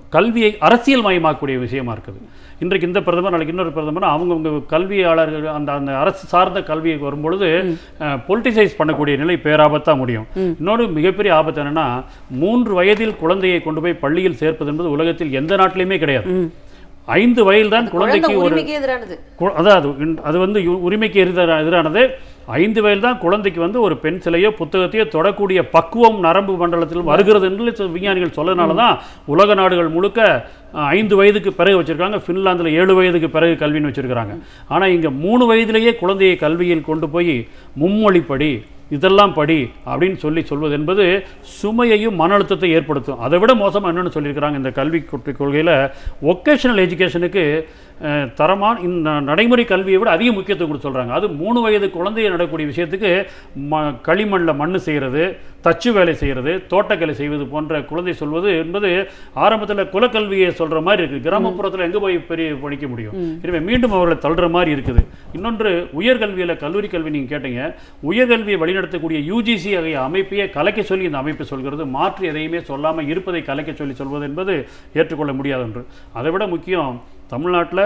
கல்வியை அரசியல் மயமாக்கக்கூடிய விஷயமா இருக்குது இன்றைக்கு இந்த பிரதமர் நாளைக்கு இன்னொரு பிரதமர் அவங்கவுங்க கல்வியாளர்கள் அந்த அந்த அரசு சார்ந்த கல்வியை வரும்பொழுது பொலிட்டிசைஸ் பண்ணக்கூடிய நிலை பேராபத்தா முடியும் இன்னொரு மிகப்பெரிய ஆபத்து என்னன்னா மூன்று வயதில் குழந்தையை கொண்டு போய் பள்ளியில் சேர்ப்பது என்பது உலகத்தில் எந்த நாட்டிலையுமே கிடையாது ஐந்து வயதில் தான் குழந்தை குழந்தைக்கு ஒரு உரிமைக்கு எதிரானது கு- அதாவது இன்- அது வந்து யு- உரிமைக்கு எதிர எதிரானது ஐந்து வயதில் தான் குழந்தைக்கு வந்து ஒரு பென்சிலையோ புத்தகத்தையோ தொடக்கூடிய பக்குவம் நரம்பு மண்டலத்தில் வருகிறது என்று சொ- விஞ்ஞானிகள் சொல்லனால தான் உலக நாடுகள் முழுக்க அஹ், ஐந்து வயதுக்கு பிறகு வச்சிருக்காங்க ஃபின்லாந்தில் ஏழு வயதுக்கு பிறகு கல்வின்னு வச்சிருக்காங்க ஆனால் இங்கே மூணு வயதிலேயே குழந்தையை கல்வியில் கொண்டு போய் மும்மொழி படி இதெல்லாம் படி அப்படின்னு சொல்லி சொல்வது என்பது சுமையையும் மன அழுத்தத்தை ஏற்படுத்தும் அதை விட மோசமாக என்னென்னு சொல்லியிருக்கிறாங்க இந்த கல்வி கொள்கை- கொள்கையில் ஒகேஷனல் எஜுகேஷனுக்கு அஹ், தரமான இந்த நடைமுறை கல்வியை விட அதிக முக்கியத்துவம் கொடுத்து சொல்கிறாங்க அது மூணு வயது குழந்தைய நடக்கக்கூடிய விஷயத்துக்கு ம களிமண்ணில் மண் செய்கிறது தச்சு வேலை செய்கிறது தோட்டக்கலை செய்வது போன்ற குழந்தை சொல்வது என்பது ஆரம்பத்தில் குலக்கல்வியை சொல்கிற மாதிரி இருக்குது கிராமப்புறத்தில் எங்கே போய் பெரிய படிக்க முடியும் எனவே மீண்டும் அவர்களை தள்ளுற மாதிரி இருக்குது இன்னொன்று உயர்கல்வியில் கல்லூரி கல்வி நீங்கள் கேட்டீங்க உயர்கல்வியை வழிநடத்தக்கூடிய யூஜிசி ஆகிய அமைப்பையே கலைக்க சொல்லி இந்த அமைப்பு சொல்கிறது மாற்று எதையுமே சொல்லாமல் இருப்பதை கலைக்க சொல்லி சொல்வது என்பது ஏற்றுக்கொள்ள முடியாது என்று அதை விட முக்கியம் தமிழ்நாட்டில்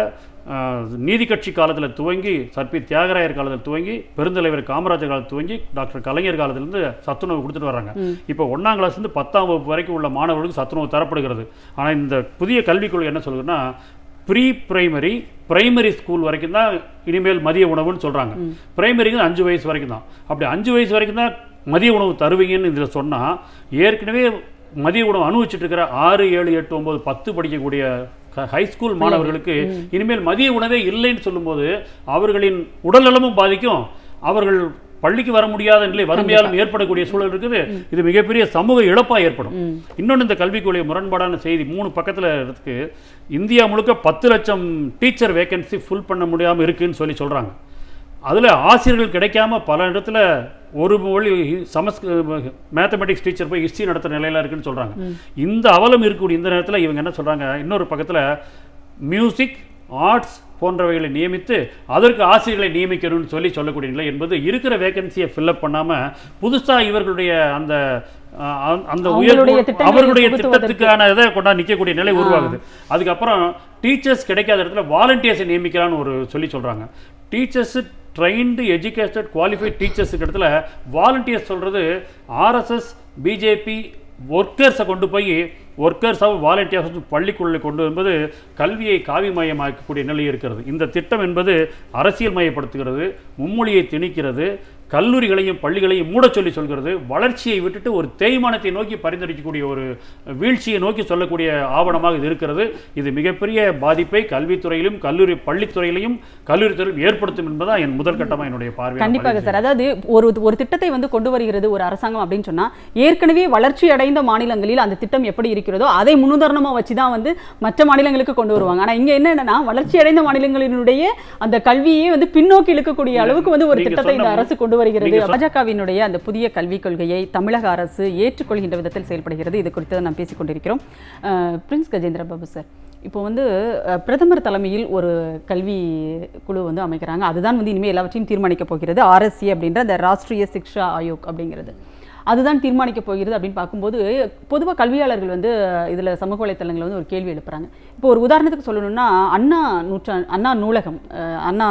நீதி கட்சி காலத்தில் துவங்கி சர்பி தியாகராயர் காலத்தில் துவங்கி பெருந்தலைவர் காமராஜர் காலத்தில் துவங்கி டாக்டர் கலைஞர் காலத்திலிருந்து சத்துணவு கொடுத்துட்டு வராங்க இப்போ ஒன்றாம் கிளாஸ்லேருந்து பத்தாம் வகுப்பு வரைக்கும் உள்ள மாணவர்களுக்கு சத்துணவு தரப்படுகிறது ஆனால் இந்த புதிய கல்விக் கொள்கை என்ன சொல்லுதுன்னா ப்ரீ பிரைமரி பிரைமரி ஸ்கூல் வரைக்கும் தான் இனிமேல் மதிய உணவுன்னு சொல்கிறாங்க பிரைமரிக்கு அஞ்சு வயசு வரைக்கும் தான் அப்படி அஞ்சு வயசு வரைக்கும் தான் மதிய உணவு தருவீங்கன்னு இதில் சொன்னால் ஏற்கனவே மதிய உணவு அனுபவிச்சுட்டு இருக்கிற ஆறு ஏழு எட்டு ஒன்பது பத்து படிக்கக்கூடிய ஹைஸ்கூல் மாணவர்களுக்கு இனிமேல் மதிய உணவே இல்லைன்னு சொல்லும்போது அவர்களின் உடல்நலமும் பாதிக்கும் அவர்கள் பள்ளிக்கு வர முடியாத நிலை வறுமையாலும் ஏற்படக்கூடிய சூழல் இருக்குது இது மிகப்பெரிய சமூக இழப்பா ஏற்படும் இன்னொன்று இந்த கல்விக் கொள்கை முரண்பாடான செய்தி மூணு பக்கத்துல இருக்கு இந்தியா முழுக்க பத்து லட்சம் டீச்சர் வேகன்சி ஃபுல் பண்ண முடியாம இருக்குன்னு சொல்லி சொல்றாங்க அதுல ஆசிரியர்கள் கிடைக்காம பல இடத்துல ஒரு மொழி சமஸ் மேத்தமெட்டிக்ஸ் டீச்சர் போய் ஹிஸ்ட்ரி நடத்துகிற நிலையில இருக்குன்னு சொல்றாங்க இந்த அவலம் இருக்கக்கூடிய இந்த நேரத்துல இவங்க என்ன சொல்றாங்க இன்னொரு பக்கத்துல மியூசிக் ஆர்ட்ஸ் போன்றவைகளை நியமித்து அதற்கு ஆசிரியர்களை நியமிக்கணும்னு சொல்லி சொல்லக்கூடிய நிலை என்பது இருக்கிற வேகன்சியை ஃபில்அப் பண்ணாம புதுசா இவர்களுடைய அந்த அஹ், அந்த- அந்த உயர் அவங்களுடைய திட்டங்களை அவர்களுடைய புகுத்துவதற்கு. திட்டத்துக்கான இதை கொண்டா நிற்கக்கூடிய நிலை உருவாகுது அதுக்கப்புறம் டீச்சர்ஸ் கிடைக்காத இடத்துல வாலண்டியர்ஸை நியமிக்கலாம்னு ஒரு சொல்லி சொல்றாங்க டீச்சர்ஸ் ட்ரைன்டு எஜுகேட்டட் குவாலிஃபைட் டீச்சர்ஸுக்கு இடத்துல வாலண்டியர்ஸ் சொல்றது ஆர்எஸ்எஸ் பிஜேபி ஒர்க்கர்ஸை கொண்டு போய் ஒர்க்கர்ஸாக வாலண்டியர்ஸ் பள்ளிக்குள்ளே கொண்டு வரும்போது கல்வியை காவிமயமாக்கக்கூடிய நிலை இருக்கிறது இந்த திட்டம் என்பது அரசியல் மயப்படுத்துகிறது மும்மொழியை திணிக்கிறது கல்லூரிகளையும் பள்ளிகளையும் மூடச் சொல்லி சொல்கிறது வளர்ச்சியை விட்டுட்டு ஒரு தேய்மானத்தை நோக்கி பரிந்துரைக்கக்கூடிய ஒரு வீழ்ச்சியை நோக்கி சொல்லக்கூடிய ஆவணமாக இது இருக்கிறது இது மிகப்பெரிய பாதிப்பை கல்வித்துறையிலும் கல்லூரி பள்ளித்துறையிலையும் கல்லூரித்துறையிலும் ஏற்படுத்தும் என்பதான் என் முதல் கட்டமாக என்னுடைய பார்வை கண்டிப்பாக சார் அதாவது ஒரு ஒரு திட்டத்தை வந்து கொண்டு வருகிறது ஒரு அரசாங்கம் அப்படின்னு சொன்னா ஏற்கனவே வளர்ச்சி அடைந்த மாநிலங்களில் அந்த திட்டம் எப்படி இருக்கிறதோ அதை முன்னுதாரணமா வச்சு தான் வந்து மற்ற மாநிலங்களுக்கு கொண்டு வருவாங்க ஆனா இங்க என்னன்னா வளர்ச்சி அடைந்த மாநிலங்களினுடைய அந்த கல்வியை வந்து பின்னோக்கி இழுக்கக்கூடிய அளவுக்கு வந்து ஒரு நீங்க திட்டத்தை இந்த சொன்ன- அரசு கொண்டு வருகிறது நீங்க சொன்ன- பாஜகவினுடைய அந்த புதிய கல்விக் கொள்கையை தமிழக அரசு ஏற்றுக்கொள்கின்ற விதத்தில் செயல்படுகிறது இது குறித்து நாம் பேசிக் கொண்டிருக்கிறோம் அஹ், பிரின்ஸ் கஜேந்திர பாபு சார் இப்போ வந்து அஹ், பிரதமர் தலைமையில் ஒரு கல்வி குழு வந்து அமைக்கிறாங்க அதுதான் வந்து இனிமேல் எல்லாவற்றையும் தீர்மானிக்க போகிறது ஆர்எஸ்சி அப்படின்ற அந்த ராஷ்ட்ரிய சிக்ஷா ஆயோக் அப்படிங்கிறது அதுதான் தீர்மானிக்க போகிறது அப்படின்னு பார்க்கும்போது பொதுவாக கல்வியாளர்கள் வந்து இதில் சமூக வலைத்தளங்களில் வந்து ஒரு கேள்வி எழுப்புறாங்க இப்போ ஒரு உதாரணத்துக்கு சொல்லணும்னா அண்ணா நூற்றா அண்ணா நூலகம் அஹ், அண்ணா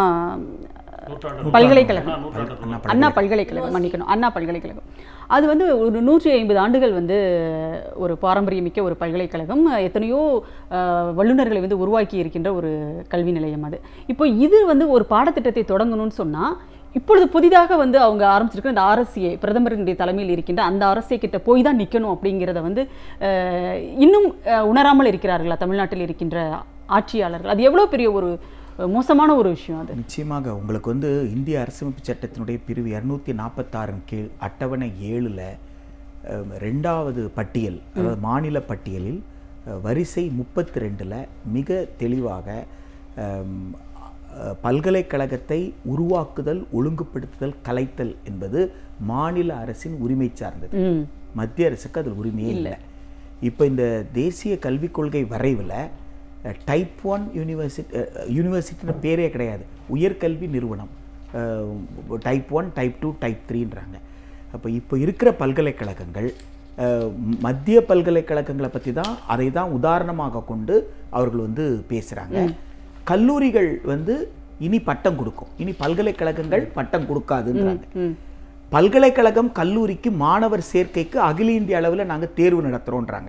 பல்கலைக்கழகம் அண்ணா பல்கலைக்கழகம் மன்னிக்கணும் அண்ணா பல்கலைக்கழகம் அது வந்து ஒரு நூற்றி ஐம்பது ஆண்டுகள் வந்து ஒரு பாரம்பரியமிக்க ஒரு பல்கலைக்கழகம் எத்தனையோ அஹ், வல்லுநர்களை வந்து உருவாக்கி இருக்கின்ற ஒரு கல்வி நிலையம் அது இப்போ இது வந்து ஒரு பாடத்திட்டத்தை தொடங்கணும்னு சொன்னா இப்பொழுது புதிதாக வந்து அவங்க ஆரம்பிச்சிருக்கிற இந்த ஆர்எஸ்சிஏ பிரதமரினுடைய தலைமையில் இருக்கின்ற அந்த அரசிய கிட்ட போய் தான் நிற்கணும் அப்படிங்கிறத வந்து அஹ், இன்னும் அஹ், உணராமல் இருக்கிறார்களா தமிழ்நாட்டில் இருக்கின்ற ஆட்சியாளர்கள் அது எவ்வளோ பெரிய ஒரு அஹ், மோசமான ஒரு விஷயம் அது நிச்சயமாக உங்களுக்கு வந்து இந்திய அரசமைப்பு சட்டத்தினுடைய பிரிவு இரநூத்தி நாற்பத்தாறின் கீழ் அட்டவணை ஏழில் ரெண்டாவது பட்டியல் அதாவது மாநில பட்டியலில் அஹ், வரிசை முப்பத்தி ரெண்டில் மிக தெளிவாக அம், அஹ், பல்கலைக்கழகத்தை உருவாக்குதல் ஒழுங்குபடுத்துதல் கலைத்தல் என்பது மாநில அரசின் உரிமை சார்ந்தது ம் மத்திய அரசுக்கு அதில் உரிமையே இல்லை இப்போ இந்த தேசிய கல்விக் கொள்கை வரைவில் டைப் ஒன் யூனிவர்சிட்டி யூனிவர்சிட்டின்னு பேரே கிடையாது உயர்கல்வி நிறுவனம் type one type two type த்ரீன்றாங்க அப்போ இப்போ இருக்கிற பல்கலைக்கழகங்கள் அஹ், மத்திய பல்கலைக்கழகங்களை பற்றி தான் அதை தான் உதாரணமாக கொண்டு அவர்கள் வந்து பேசுகிறாங்க கல்லூரிகள் வந்து இனி பட்டம் கொடுக்கும் இனி பல்கலைக்கழகங்கள் பட்டம் கொடுக்காதுன்றாங்க பல்கலைக்கழகம் கல்லூரிக்கு மாணவர் சேர்க்கைக்கு அகில இந்திய அளவில் நாங்கள் தேர்வு நடத்துகிறோன்றாங்க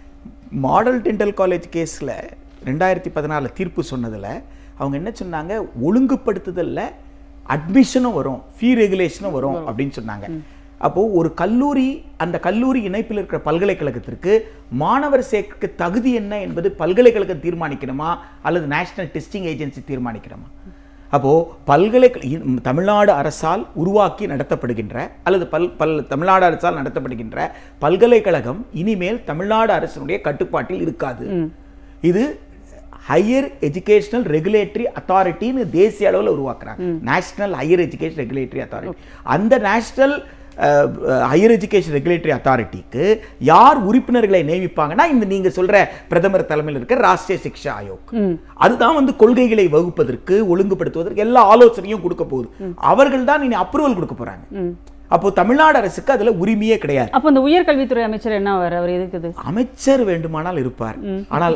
மாடல் டென்டல் காலேஜ் கேஸில் ரெண்டாயிரத்தி பதினாலில் தீர்ப்பு சொன்னதில் அவங்க என்ன சொன்னாங்க ஒழுங்குபடுத்துதலில் அட்மிஷனும் வரும் ஃபீ ரெகுலேஷனும் வரும் அப்படின்னு சொன்னாங்க அப்போது ஒரு கல்லூரி அந்த கல்லூரி இணைப்பில் இருக்கிற பல்கலைக்கழகத்திற்கு மாணவர் சேர்க்க தகுதி என்ன என்பது பல்கலைக்கழகம் தீர்மானிக்கணுமா அல்லது நேஷனல் டெஸ்டிங் ஏஜென்சி தீர்மானிக்கணுமா அப்போ பல்கலைக்கழக இ- தமிழ்நாடு அரசால் உருவாக்கி நடத்தப்படுகின்ற அல்லது பல் பல் தமிழ்நாடு அரசால் நடத்தப்படுகின்ற பல்கலைக்கழகம் இனிமேல் தமிழ்நாடு அரசினுடைய கட்டுப்பாட்டில் இருக்காது இது ஹையர் எஜுகேஷனல் ரெகுலேட்டரி அத்தாரிட்டின்னு தேசிய அளவில் உருவாக்குறாங்க national higher education regulatory authority அந்த நேஷனல் ஹையர் எஜுகேஷன் ரெகுலேட்டரி அத்தாரிட்டிக்கு யார் உறுப்பினர்களை நியமிப்பாங்கன்னா இந்த நீங்க சொல்ற பிரதமர் தலைமையில் இருக்க ராஷ்டிரிய சிக்ஷா ஆயோக் அதுதான் வந்து கொள்கைகளை வகுப்பதற்கு ஒழுங்குபடுத்துவதற்கு எல்லா ஆலோசனையும் கொடுக்க போகுது அவர்கள் தான் இனி அப்ரூவல் கொடுக்க போறாங்க அப்போ தமிழ்நாடு அரசுக்கு அதுல உரிமையே கிடையாது அப்போ இந்த உயர்கல்வித்துறை அமைச்சர் என்ன அவர் அவர் எதுக்குது அமைச்சர் வேண்டுமானால் இருப்பார் ஆனால்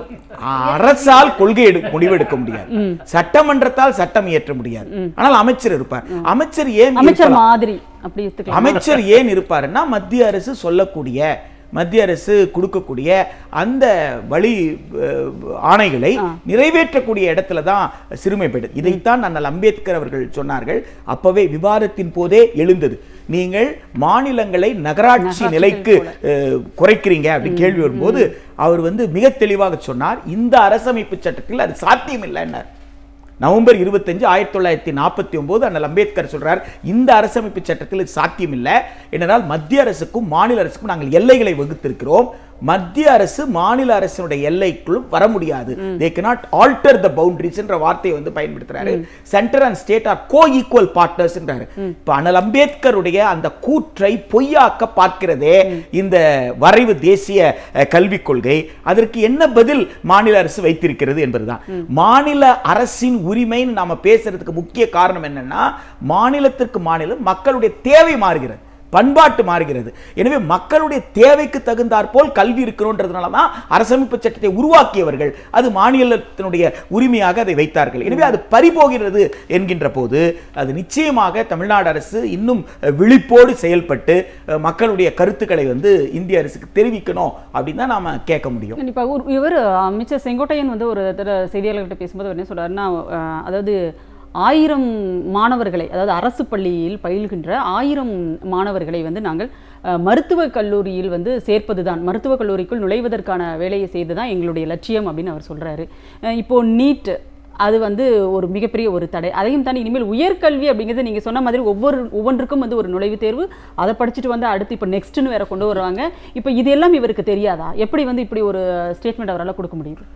அரசால் கொள்கை எடு முடிவெடுக்க முடியாது சட்டமன்றத்தால் சட்டம் இயற்ற முடியாது ஆனால் அமைச்சர் இருப்பார் அமைச்சர் ஏன் அமைச்சர் இருக்கலாம்? மாதிரி அப்படி எடுத்துக்கலாம் அமைச்சர் ஏன் இருப்பாருன்னா மத்திய அரசு சொல்லக்கூடிய மத்திய அரசு கொடுக்கக்கூடிய அந்த வழி அஹ், ஆணைகளை நிறைவேற்றக்கூடிய இடத்துல தான் சிறுமைப்படுது இதைத்தான் அண்ணல் அம்பேத்கர் அவர்கள் சொன்னார்கள் அப்பவே விவாதத்தின் போதே எழுந்தது நீங்கள் மாநிலங்களை நகராட்சி நிலைக்கு அஹ், குறைக்கிறீங்க அப்படின்னு கேள்வி வரும்போது அவர் வந்து மிக தெளிவாக சொன்னார் இந்த அரசமைப்பு சட்டத்தில் அது சாத்தியம் இல்லைன்னார் நவம்பர் இருபத்தஞ்சு ஆயிரத்தி தொள்ளாயிரத்தி நாற்பத்தி ஒன்பது அண்ணல் அம்பேத்கர் சொல்றார் இந்த அரசமைப்பு சட்டத்தில் இது சாத்தியம் இல்லை ஏனென்றால் மத்திய அரசுக்கும் மாநில அரசுக்கும் நாங்கள் எல்லைகளை வகுத்திருக்கிறோம் மத்திய அரசு மாநில அரசினுடைய எல்லைக்குள்ளும் வர முடியாது தே cannot alter the boundaries என்ற வார்த்தையை வந்து பயன்படுத்துறாரு centre and state are co equal பார்ட்னர்ஸ்ன்றாரு இப்ப அண்ணல் அம்பேத்கருடைய அந்த கூற்றை பொய்யாக்க பார்க்கிறதே இந்த வரைவு தேசிய அஹ், கல்விக் கொள்கை அதற்கு என்ன பதில் மாநில அரசு வைத்திருக்கிறது என்பதுதான் மாநில அரசின் உரிமைன்னு நாம பேசுறதுக்கு முக்கிய காரணம் என்னன்னா மாநிலத்திற்கு மாநிலம் மக்களுடைய தேவை மாறுகிறது பண்பாட்டு மாறுகிறது எனவே மக்களுடைய தேவைக்கு தகுந்தாற்போல் கல்வி இருக்கணுன்றதுனால தான் அரசமைப்பு சட்டத்தை உருவாக்கியவர்கள் அது மாநிலத்தினுடைய உரிமையாக அதை வைத்தார்கள் எனவே அது பறிபோகிறது என்கின்ற போது அது நிச்சயமாக தமிழ்நாடு அரசு இன்னும் அஹ், விழிப்போடு செயல்பட்டு அஹ், மக்களுடைய கருத்துக்களை வந்து இந்திய அரசுக்கு தெரிவிக்கணும் அப்படின்னு தான் நாம கேட்க முடியும் கண்டிப்பாக ஒரு இவர் அமைச்சர் செங்கோட்டையன் வந்து ஒரு தடவை செய்தியாளர்கிட்ட பேசும்போது அவர் என்ன சொல்றாருன்னா அஹ், அதாவது ஆயிரம் மாணவர்களை அதாவது அரசு பள்ளியில் பயில்கின்ற ஆயிரம் மாணவர்களை வந்து நாங்கள் அஹ், மருத்துவக் கல்லூரியில் வந்து சேர்ப்பதுதான் மருத்துவக் கல்லூரிக்குள் நுழைவதற்கான வேலையை செய்துதான் எங்களுடைய லட்சியம் அப்படின்னு அவர் சொல்றாரு அஹ், இப்போ நீட் அது வந்து ஒரு மிகப்பெரிய ஒரு தடை அதையும் தாண்டி இனிமேல் உயர்கல்வி அப்படிங்கிறது நீங்கள் சொன்ன மாதிரி ஒவ்வொரு ஒவ்வொன்றுக்கும் வந்து ஒரு நுழைவுத் தேர்வு அதை படிச்சுட்டு வந்து அடுத்து இப்போ நெக்ஸ்ட்னு வேற கொண்டு வருவாங்க இப்போ இது எல்லாம் இவருக்கு தெரியாதா எப்படி வந்து இப்படி ஒரு ஸ்டேட்மெண்ட் அவரால் கொடுக்க முடியுது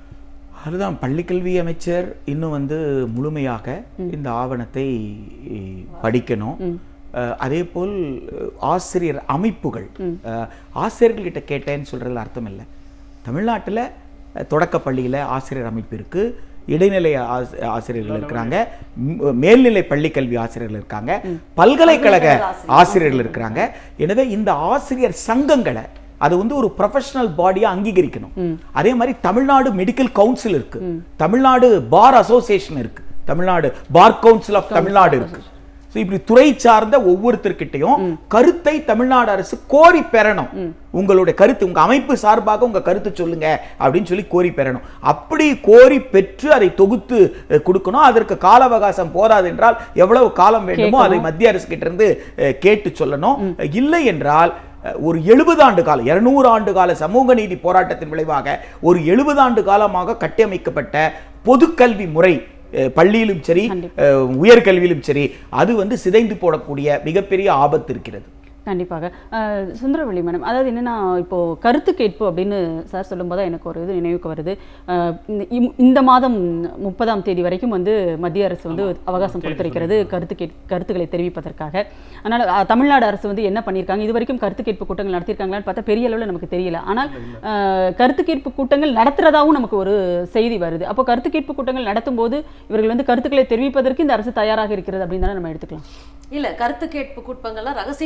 அதுதான் பள்ளிக்கல்வி அமைச்சர் இன்னும் வந்து முழுமையாக இந்த ஆவணத்தை படிக்கணும் அஹ், அதே போல் அஹ், ஆசிரியர் அமைப்புகள் அஹ், ஆசிரியர்கள்கிட்ட கேட்டேன்னு சொல்றதுல அர்த்தம் இல்லை தமிழ்நாட்டில் தொடக்க பள்ளியில ஆசிரியர் அமைப்பு இருக்கு இடைநிலை ஆசி- ஆசிரியர்கள் இருக்கிறாங்க ம், மேல்நிலை பள்ளிக்கல்வி ஆசிரியர்கள் இருக்காங்க பல்கலைக்கழக ஆசிரியர்கள் இருக்கிறாங்க எனவே இந்த ஆசிரியர் சங்கங்களை அது வந்து ஒரு ப்ரொஃபஷனல் பாடியா அங்கீகரிக்கணும் அதே மாதிரி தமிழ்நாடு மெடிக்கல் கவுன்சில் இருக்கு தமிழ்நாடு பார் அசோசியேஷன் இருக்கு Tamil Nadu bar council of Tamil Nadu இருக்கு So, இப்படி துறை சார்ந்த ஒவ்வொருத்தர்கிட்டையும் கருத்தை தமிழ்நாடு அரசு கோரி பெறணும் உங்களுடைய கருத்து உங்க அமைப்பு சார்பாக உங்க கருத்து சொல்லுங்க அப்படின்னு சொல்லி கோரி பெறணும் அப்படி கோரி பெற்று அதை தொகுத்து அஹ், கொடுக்கணும் அதற்கு கால அவகாசம் போதாது என்றால் எவ்வளவு காலம் வேண்டுமோ அதை மத்திய அரசு கிட்ட இருந்து அஹ், கேட்டு சொல்லணும் இல்லை என்றால் அஹ், ஒரு எழுபது ஆண்டு காலம் இருநூறு ஆண்டு கால சமூக நீதி போராட்டத்தின் விளைவாக ஒரு எழுபது ஆண்டு காலமாக கட்டமைக்கப்பட்ட பொதுக்கல்வி முறை அஹ், பள்ளியிலும் சரி அஹ், உயர்கல்வியிலும் சரி அது வந்து சிதைந்து போடக்கூடிய மிகப்பெரிய ஆபத்து இருக்கிறது கண்டிப்பாக அஹ், சுந்தரவள்ளி மேடம் அதாவது என்னன்னா இப்போ கருத்து கேட்பு அப்படின்னு சார் சொல்லும்போது தான் எனக்கு ஒரு இது நினைவுக்கு வருது அஹ், இந்த- இம்- இந்த மாதம் முப்பதாம் தேதி வரைக்கும் வந்து மத்திய அரசு வந்து அவகாசம் கொடுத்திருக்கிறது கருத்து கேட் கருத்துக்களை தெரிவிப்பதற்காக அதனால் அஹ், தமிழ்நாடு அரசு வந்து என்ன பண்ணியிருக்காங்க இது வரைக்கும் கருத்து கேட்பு கூட்டங்கள் நடத்தியிருக்காங்களான்னு பார்த்தா பெரிய அளவில் நமக்கு தெரியல ஆனால் அஹ், கருத்து கேட்பு கூட்டங்கள் நடத்துறதாவும் நமக்கு ஒரு செய்தி வருது அப்போ கருத்து கேட்பு கூட்டங்கள் நடத்தும் போது இவர்கள் வந்து கருத்துக்களை தெரிவிப்பதற்கு இந்த அரசு தயாராக இருக்கிறது அப்படின்னு தானே நம்ம எடுத்துக்கலாம் இல்ல கருத்து கேட்பு கூட்டங்கள்லாம் ரகசிய கூட்டங்களாக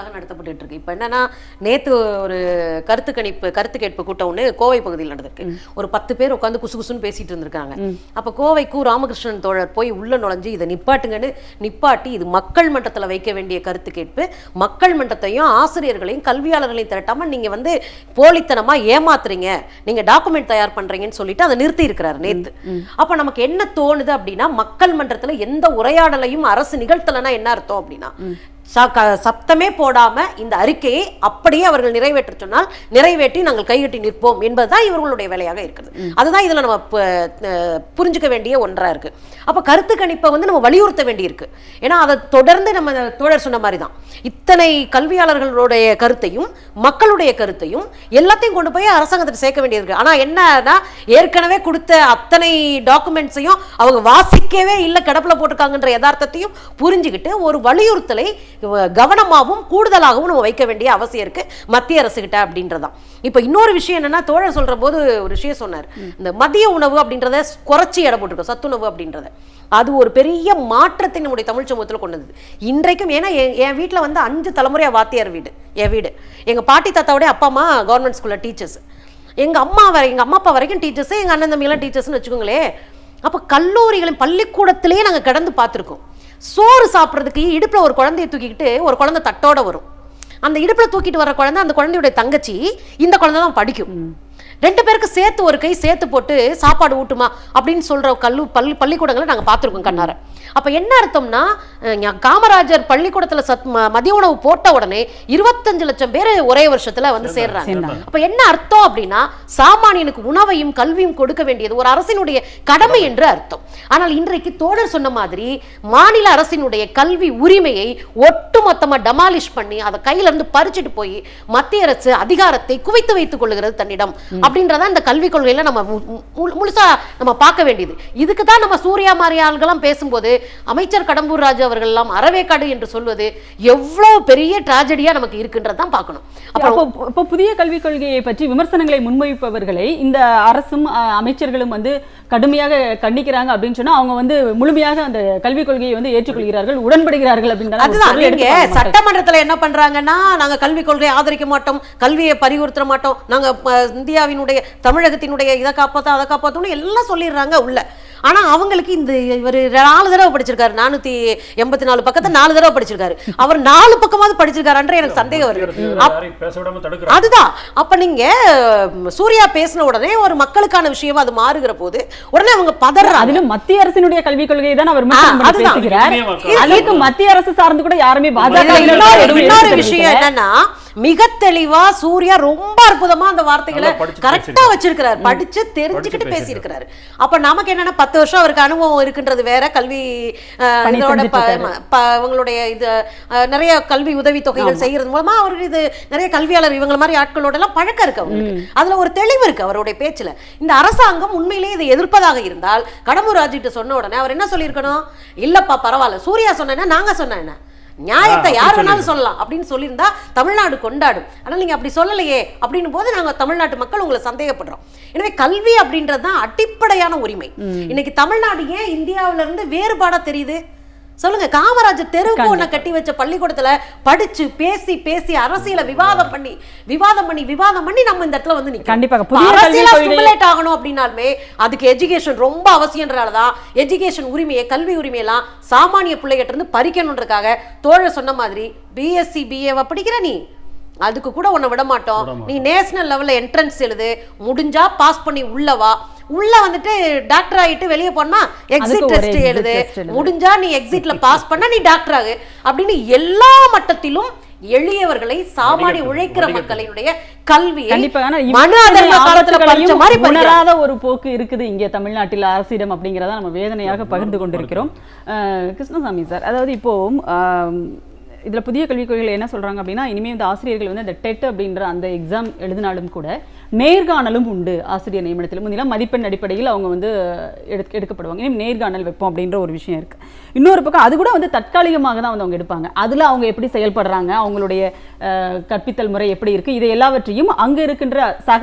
வார்த்தைகளாக நடத்தப்பட்டு இருக்கு இப்போ என்னன்னா நேத்து ஒரு கருத்து கணிப்பு கருத்து கேட்பு கூட்டம் ஒன்று கோவை பகுதியில் நடந்திருக்கு ஒரு பத்து பேர் உட்காந்து குசு குசுன்னு பேசிட்டு இருந்திருக்காங்க அப்போ கோவைக்கு ராமகிருஷ்ணன் தோழர் போய் உள்ள நுழைஞ்சு இதை நிப்பாட்டுங்கன்னு நிப்பாட்டி இது மக்கள் மன்றத்தில் வைக்க வேண்டிய கருத்து கேட்பு மக்கள் மன்றத்தையும் ஆசிரியர்களையும் கல்வியாளர்களையும் திரட்டாம நீங்க வந்து போலித்தனமா ஏமாத்துறீங்க நீங்க டாக்குமெண்ட் தயார் பண்றீங்கன்னு சொல்லிட்டு அதை நிறுத்தி இருக்கிறாரு நேத்து அப்ப நமக்கு என்ன தோணுது அப்படின்னா மக்கள் மன்றத்துல எந்த உரையாடலையும் அரசு நிகழ்த்தலைன்னா என்ன அர்த்தம் அப்படின்னா ச- க- சப்தமே போடாம இந்த அறிக்கையை அப்படியே அவர்கள் நிறைவேற்ற சொன்னால் நிறைவேற்றி நாங்கள் கைகட்டி நிற்போம் என்பதுதான் இவர்களுடைய வேலையாக இருக்கிறது அதுதான் இதுல நம்ம ப- அஹ் புரிஞ்சுக்க வேண்டிய ஒன்றா இருக்கு அப்ப கருத்து கணிப்பை வந்து நம்ம வலியுறுத்த வேண்டியிருக்கு ஏன்னா அதை தொடர்ந்து நம்ம தோழர் சொன்ன மாதிரி தான் இத்தனை கல்வியாளர்களுடைய கருத்தையும் மக்களுடைய கருத்தையும் எல்லாத்தையும் கொண்டு போய் அரசாங்கத்தில் சேர்க்க வேண்டியது இருக்கு ஆனா என்னன்னா ஏற்கனவே கொடுத்த அத்தனை டாக்குமெண்ட்ஸையும் அவங்க வாசிக்கவே இல்லை கிடப்புல போட்டிருக்காங்கன்ற யதார்த்தத்தையும் புரிஞ்சுக்கிட்டு ஒரு வலியுறுத்தலை அஹ், கவனமாகவும் கூடுதலாகவும் நம்ம வைக்க வேண்டிய அவசியம் இருக்கு மத்திய அரசுகிட்ட அப்படின்றதான் இப்போ இன்னொரு விஷயம் என்னன்னா தோழர் சொல்ற போது ஒரு விஷயம் சொன்னார் இந்த மதிய உணவு அப்படின்றத குறைச்சி எடை போட்டிருக்கோம் சத்துணவு அப்படின்றத அது ஒரு பெரிய மாற்றத்தை நம்முடைய தமிழ் சமூகத்தில் கொண்டு வந்தது இன்றைக்கும் ஏன்னா என் என் வீட்டில் வந்து அஞ்சு தலைமுறையா வாத்தியார் வீடு என் வீடு எங்க பாட்டி தாத்தாவுடைய அப்பா அம்மா கவர்மெண்ட் ஸ்கூல்ல டீச்சர்ஸ் எங்க அம்மா வரை எங்க அம்மா அப்பா வரைக்கும் டீச்சர்ஸ் எங்க அண்ணன் தம்பிலாம் டீச்சர்ஸ்னு வச்சுக்கோங்களேன் அப்போ கல்லூரிகளின் பள்ளிக்கூடத்திலேயே நாங்க கடந்து பார்த்துருக்கோம் சோறு சாப்பிட்றதுக்கு இடுப்புல ஒரு குழந்தைய தூக்கிக்கிட்டு ஒரு குழந்தை தட்டோட வரும் அந்த இடுப்புல தூக்கிட்டு வர குழந்தை அந்த குழந்தையுடைய தங்கச்சி இந்த குழந்தை தான் படிக்கும் ரெண்டு பேருக்கு சேர்த்து ஒரு கை சேர்த்து போட்டு சாப்பாடு ஊட்டுமா அப்படின்னு சொல்ற கல்லு பள்ளி பள்ளிக்கூடங்களை நாங்க பார்த்துருக்கோம் கண்ணார அப்ப என்ன அர்த்தம்னா அஹ், ஞா- காமராஜர் பள்ளிக்கூடத்துல சத் ம- மதிய உணவு போட்ட உடனே இருபத்தஞ்சு லட்சம் பேர் ஒரே வருஷத்துல வந்து சேர்றாங்க சேர்ந்தாங்க. அப்ப என்ன அர்த்தம் அப்படின்னா சாமானியனுக்கு உணவையும் கல்வியும் கொடுக்க வேண்டியது ஒரு அரசினுடைய கடமை என்று அர்த்தம் ஆனால் இன்றைக்கு தோழர் சொன்ன மாதிரி மாநில அரசினுடைய கல்வி உரிமையை ஒட்டுமொத்தமா டமாலிஷ் பண்ணி அதை கையில இருந்து பறிச்சுட்டு போய் மத்திய அரசு அதிகாரத்தை குவித்து வைத்துக் கொள்ளுகிறது தன்னிடம் அப்படின்றத இந்த கல்விக் கொள்கையில நம்ம மு- மு- முழுசா நம்ம பார்க்க வேண்டியது இதுக்கு தான் நம்ம சூர்யா மாதிரி ஆள்களாம் பேசும்போது அமைச்சர் கடம்பூர் ராஜு அவர்கள் எல்லாம் அறவேக்காடு என்று சொல்வது எவ்வளவு பெரிய டிராஜடியா நமக்கு இருக்குன்றதான் தான் பார்க்கணும் அப்புறம் அப்போ இப்போ புதிய கல்விக் கொள்கையை பற்றி விமர்சனங்களை முன்வைப்பவர்களை இந்த அரசும் அஹ், அமைச்சர்களும் வந்து கடுமையாக கண்டிக்கிறாங்க அப்படின்னு சொன்னா அவங்க வந்து முழுமையாக அந்த கல்விக் கொள்கையை வந்து ஏற்றுக்கொள்கிறார்கள் உடன்படுகிறார்கள் அப்படின்னு அதுதான் நீங்க சட்டமன்றத்துல என்ன பண்றாங்கன்னா நாங்க கல்விக் கொள்கையை ஆதரிக்க மாட்டோம் கல்வியை பறிவுறுத்த மாட்டோம் நாங்க ப- இந்தியாவினுடைய தமிழகத்தினுடைய இதை காப்பாத்தோம் அதை காப்பாத்தோம்னு எல்லாம் சொல்லிடுறாங்க உள்ள ஆனா அவங்களுக்கு இந்த இவர் நாலு தடவை படிச்சிருக்காரு நானூத்தி எண்பத்தி நாலு பக்கத்தை நாலு தடவை படிச்சிருக்காரு அவர் நாலு பக்கமாவது படிச்சிருக்காருன்ற எனக்கு சந்தேகம் வருது அப்- யாரையும் பேச விடாம தடுக்கிறாங்க அதுதான் அப்ப நீங்க ம், சூர்யா பேசின உடனே ஒரு மக்களுக்கான விஷயமா அது மாறுகிற போது உடனே அவங்க பதறாங்க அதிலும் மத்திய அரசினுடைய கல்விக் கொள்கையை தான் அவர் விமர்சனம் ஆ, பண்ணி அதுதான். பேசுகிறார் இதுலயே மக்கள் அதுக்கு மத்திய அரசு சார்ந்து கூட யாருமே பாஜக இதுல வினர் இன்னொரு எதுவும் இன்னொரு எதிர்ப்பு விஷயம் தெரிவிக்கல. என்னன்னா மிக தெளிவா சூர்யா ரொம்ப அற்புதமா அந்த வார்த்தைகளை நல்லா படிச்சு கரெக்டா பேசியிருக்காரு. வச்சிருக்கிறாரு படிச்சு தெரிஞ்சுக்கிட்டு படிச்சு பேசியிருக்கிறாரு அப்ப நமக்கு என்னன்னா பத்து வருஷம் அவருக்கு அனுபவம் இருக்குன்றது வேற கல்வி அஹ், பணி இதோட செஞ்சுட்டு ப- இருக்காரு. ப- அவங்களுடைய இது அஹ், நிறைய கல்வி உதவி தொகைகள் செய்யறது மூலமா அவருக்கு இது நிறைய கல்வியாளர் இவங்க மாதிரி ஆட்களோட எல்லாம் பழக்கம் இருக்கு அவங்களுக்கு அதுல ஒரு தெளிவு இருக்கு அவருடைய பேச்சுல இந்த அரசாங்கம் உண்மையிலேயே இதை எதிர்ப்பதாக இருந்தால் கடம்பூர் ராஜுகிட்ட சொன்ன உடனே அவர் என்ன சொல்லியிருக்கணும் இல்லப்பா பரவாயில்ல சூர்யா சொன்னா நாங்க சொன்ன என்ன நியாயத்தை ஆ, யார் அப்படி வேணாலும் சொல்லலாம் அப்படின்னு சொல்லியிருந்தா தமிழ்நாடு கொண்டாடும் ஆனால் நீங்க அப்படி சொல்லலையே அப்படின்னும் போது நாங்க தமிழ்நாட்டு மக்கள் உங்களை சந்தேகப்படுறோம் எனவே கல்வி அப்படின்றது தான் அடிப்படையான உரிமை இன்னைக்கு தமிழ்நாடு ஏன் இந்தியாவுல இருந்து வேறுபாடா தெரியுது சொல்லுங்க காமராஜர் தெருவுக்கு ஒண்ண கட்டி வச்ச பள்ளிக்கூடத்துல படிச்சு பேசி பேசி அரசியல விவாதம் பண்ணி விவாதம் பண்ணி விவாதம் பண்ணி நம்ம இந்த இடத்துல வந்து நிக்கிறோம். கண்டிப்பாக. இப்ப புதிய அரசியலா கல்விக் கொள்கை- stimulate ஆகணும் அப்படின்னாலுமே அதுக்கு எஜுகேஷன் ரொம்ப அவசியம்ன்றனாலதான் எஜுகேஷன் உரிமையை கல்வி உரிமையெல்லாம் சாமானிய பிள்ளைகிட்ட இருந்து பறிக்கணுன்றதுக்காக தோழர் சொன்ன மாதிரி பிஎஸ்சி பிஏவா படிக்கிற நீ அதுக்கு கூட உன்னை விட மாட்டோம் நீ நேஷனல் லெவல்ல என்ட்ரன்ஸ் எழுது முடிஞ்சா பாஸ் பண்ணி உள்ள வா உள்ள வந்துட்டு டாக்டர் ஆயிட்டு வெளியே போனா எக்ஸிட் ஒரு டெஸ்ட் exit எழுது test எழுது. முடிஞ்சா நீ எக்ஸிட்ல பாஸ் பண்ணா நீ டாக்டர் ஆகு அப்படின்னு எல்லா மட்டத்திலும் எளியவர்களை சாமானிய வடிகட்டு, உழைக்கிற வடிகட்டு. மக்களினுடைய கல்வியை கண்டிப்பா ஆனா மனு இத்தனை அதர்ம காலத்துல பறிச்ச ஆபத்துகளையும் மாதிரி பறிக்கிறாங்க. உணராத ஒரு போக்கு இருக்குது இங்கே தமிழ்நாட்டில் அரசிடம் அப்படிங்கிறத நம்ம வேதனையாக பகிர்ந்து கொண்டிருக்கிறோம் அஹ், கிருஷ்ணசாமி சார் அதாவது இப்போ ஆம், இதுல புதிய கல்விக் கொள்கைகள் என்ன சொல்றாங்க அப்படின்னா இனிமே வந்து ஆசிரியர்கள் வந்து அந்த டெட் அப்படின்ற அந்த எக்ஸாம் எழுதினாலும் கூட நேர்காணலும் உண்டு ஆசிரியர் நியமனத்தில் முந்திலாம் மதிப்பெண் அடிப்படையில் அவங்க வந்து எடுக்க எடுக்கப்படுவாங்க இனிமே நேர்காணல் வைப்போம் அப்படின்ற ஒரு விஷயம் இருக்கு இன்னொரு பக்கம் அது கூட வந்து தற்காலிகமாக தான் வந்து அவங்க எடுப்பாங்க அதுல அவங்க எப்படி செயல்படுறாங்க அவங்களுடைய அஹ், கற்பித்தல் முறை எப்படி இருக்கு இதை எல்லாவற்றையும் அங்க இருக்கின்ற சக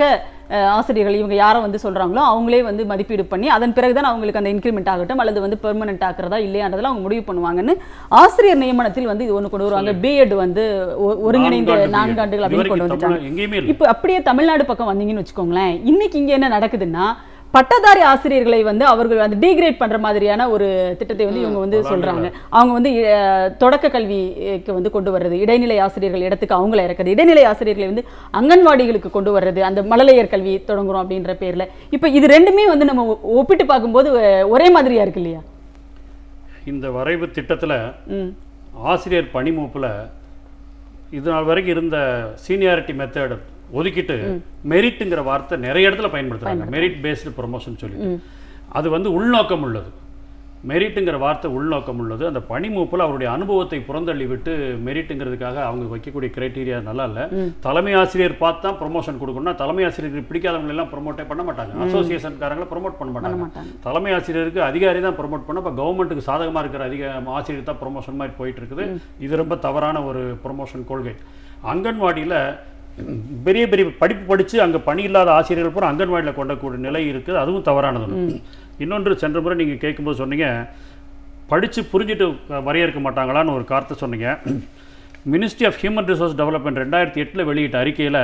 அஹ், ஆசிரியர்கள் இவங்க யாரை வந்து சொல்றாங்களோ அவங்களே வந்து மதிப்பீடு பண்ணி அதன் பிறகுதான் அவங்களுக்கு அந்த இன்க்ரிமெண்ட் ஆகட்டும் அல்லது வந்து பெர்மனன்ட் ஆக்குறதா இல்லையான்றதெல்லாம் அவங்க முடிவு பண்ணுவாங்கன்னு ஆசிரியர் நியமனத்தில் வந்து இது ஒன்று கொண்டு வருவாங்க பிஎட் வந்து ஒ- ஒருங்கிணைந்த நான்காண்டு நான்கு ஆண்டுகள் அப்படின்னு கொண்டு இதுவரைக்கும் வந்துட்டாங்க தமிழ்ல எங்கேயுமே இல்லை இப்போ அப்படியே தமிழ்நாடு பக்கம் வந்தீங்கன்னு வச்சுக்கோங்களேன் இன்னைக்கு இங்க என்ன நடக்குதுன்னா பட்டதாரி ஆசிரியர்களை வந்து அவர்கள் அந்த டீக்ரேட் பண்ற மாதிரியான ஒரு திட்டத்தை வந்து இவங்க வந்து சொல்றாங்க அவங்க வந்து அஹ், தொடக்க கல்விக்கு வந்து கொண்டு வர்றது இடைநிலை ஆசிரியர்கள் இடத்துக்கு அவங்கள இறக்குது இடைநிலை ஆசிரியர்களை வந்து அங்கன்வாடிகளுக்கு கொண்டு வர்றது அந்த மழலையர் கல்வி தொடங்குறோம் அப்படின்ற பேர்ல இப்போ இது ரெண்டுமே வந்து நம்ம ஒ- ஒப்பிட்டு பார்க்கும்போது அஹ், ஒரே மாதிரியா இருக்கு இல்லையா இந்த வரைவு திட்டத்துல ம் ஆசிரியர் பணிமூப்புல இது நாள் வரைக்கும் இருந்த சீனியாரிட்டி மெத்தட் ஒதுக்கிட்டு மெரிட்டுங்கிற வார்த்தை நிறைய இடத்துல பயன்படுத்துறாங்க மெரிட் பேஸ்டு ப்ரொமோஷன் சொல்லி அது வந்து உள்நோக்கம் உள்ளது மெரிட்டுங்கிற வார்த்தை உள்நோக்கம் உள்ளது அந்த பணிமூப்பில் அவருடைய அனுபவத்தை புறந்தள்ளி விட்டு மெரிட்டுங்கிறதுக்காக அவங்க வைக்கக்கூடிய கிரைட்டீரியா நல்லா இல்லை தலைமை ஆசிரியர் பார்த்து தான் ப்ரொமோஷன் கொடுக்கணும்னா தலைமை ஆசிரியருக்கு பிடிக்காதவங்க எல்லாம் ப்ரொமோட்டே பண்ண மாட்டாங்க அசோசியேஷன்காரங்களை ப்ரொமோட் பண்ண மாட்டாங்க மாட்டாங்க. தலைமை ஆசிரியருக்கு அதிகாரி தான் ப்ரொமோட் பண்ண இப்போ கவர்மெண்ட்டுக்கு சாதகமாக இருக்கிற அதிக ஆசிரியர் தான் ப்ரொமோஷன் மாதிரி போயிட்டு இருக்குது இது ரொம்ப தவறான ஒரு ப்ரொமோஷன் கொள்கை அங்கன்வாடியில் பெரிய பெரிய படிப்பு படித்து அங்கே பணி இல்லாத ஆசிரியர்கள் பூரா அங்கன்வாடியில் கொண்டக்கூடிய நிலை இருக்குது அதுவும் தவறானது ஒண்ணு. இன்னொன்று சென்ற முறை நீங்கள் கேட்கும்போது சொன்னீங்க படித்து புரிஞ்சுட்டு வரையறுக்க மாட்டாங்களான்னு ஒரு கார்த்தை சொன்னீங்க ministry of human resource development ரெண்டாயிரத்தி எட்டில் வெளியிட்ட அறிக்கையில்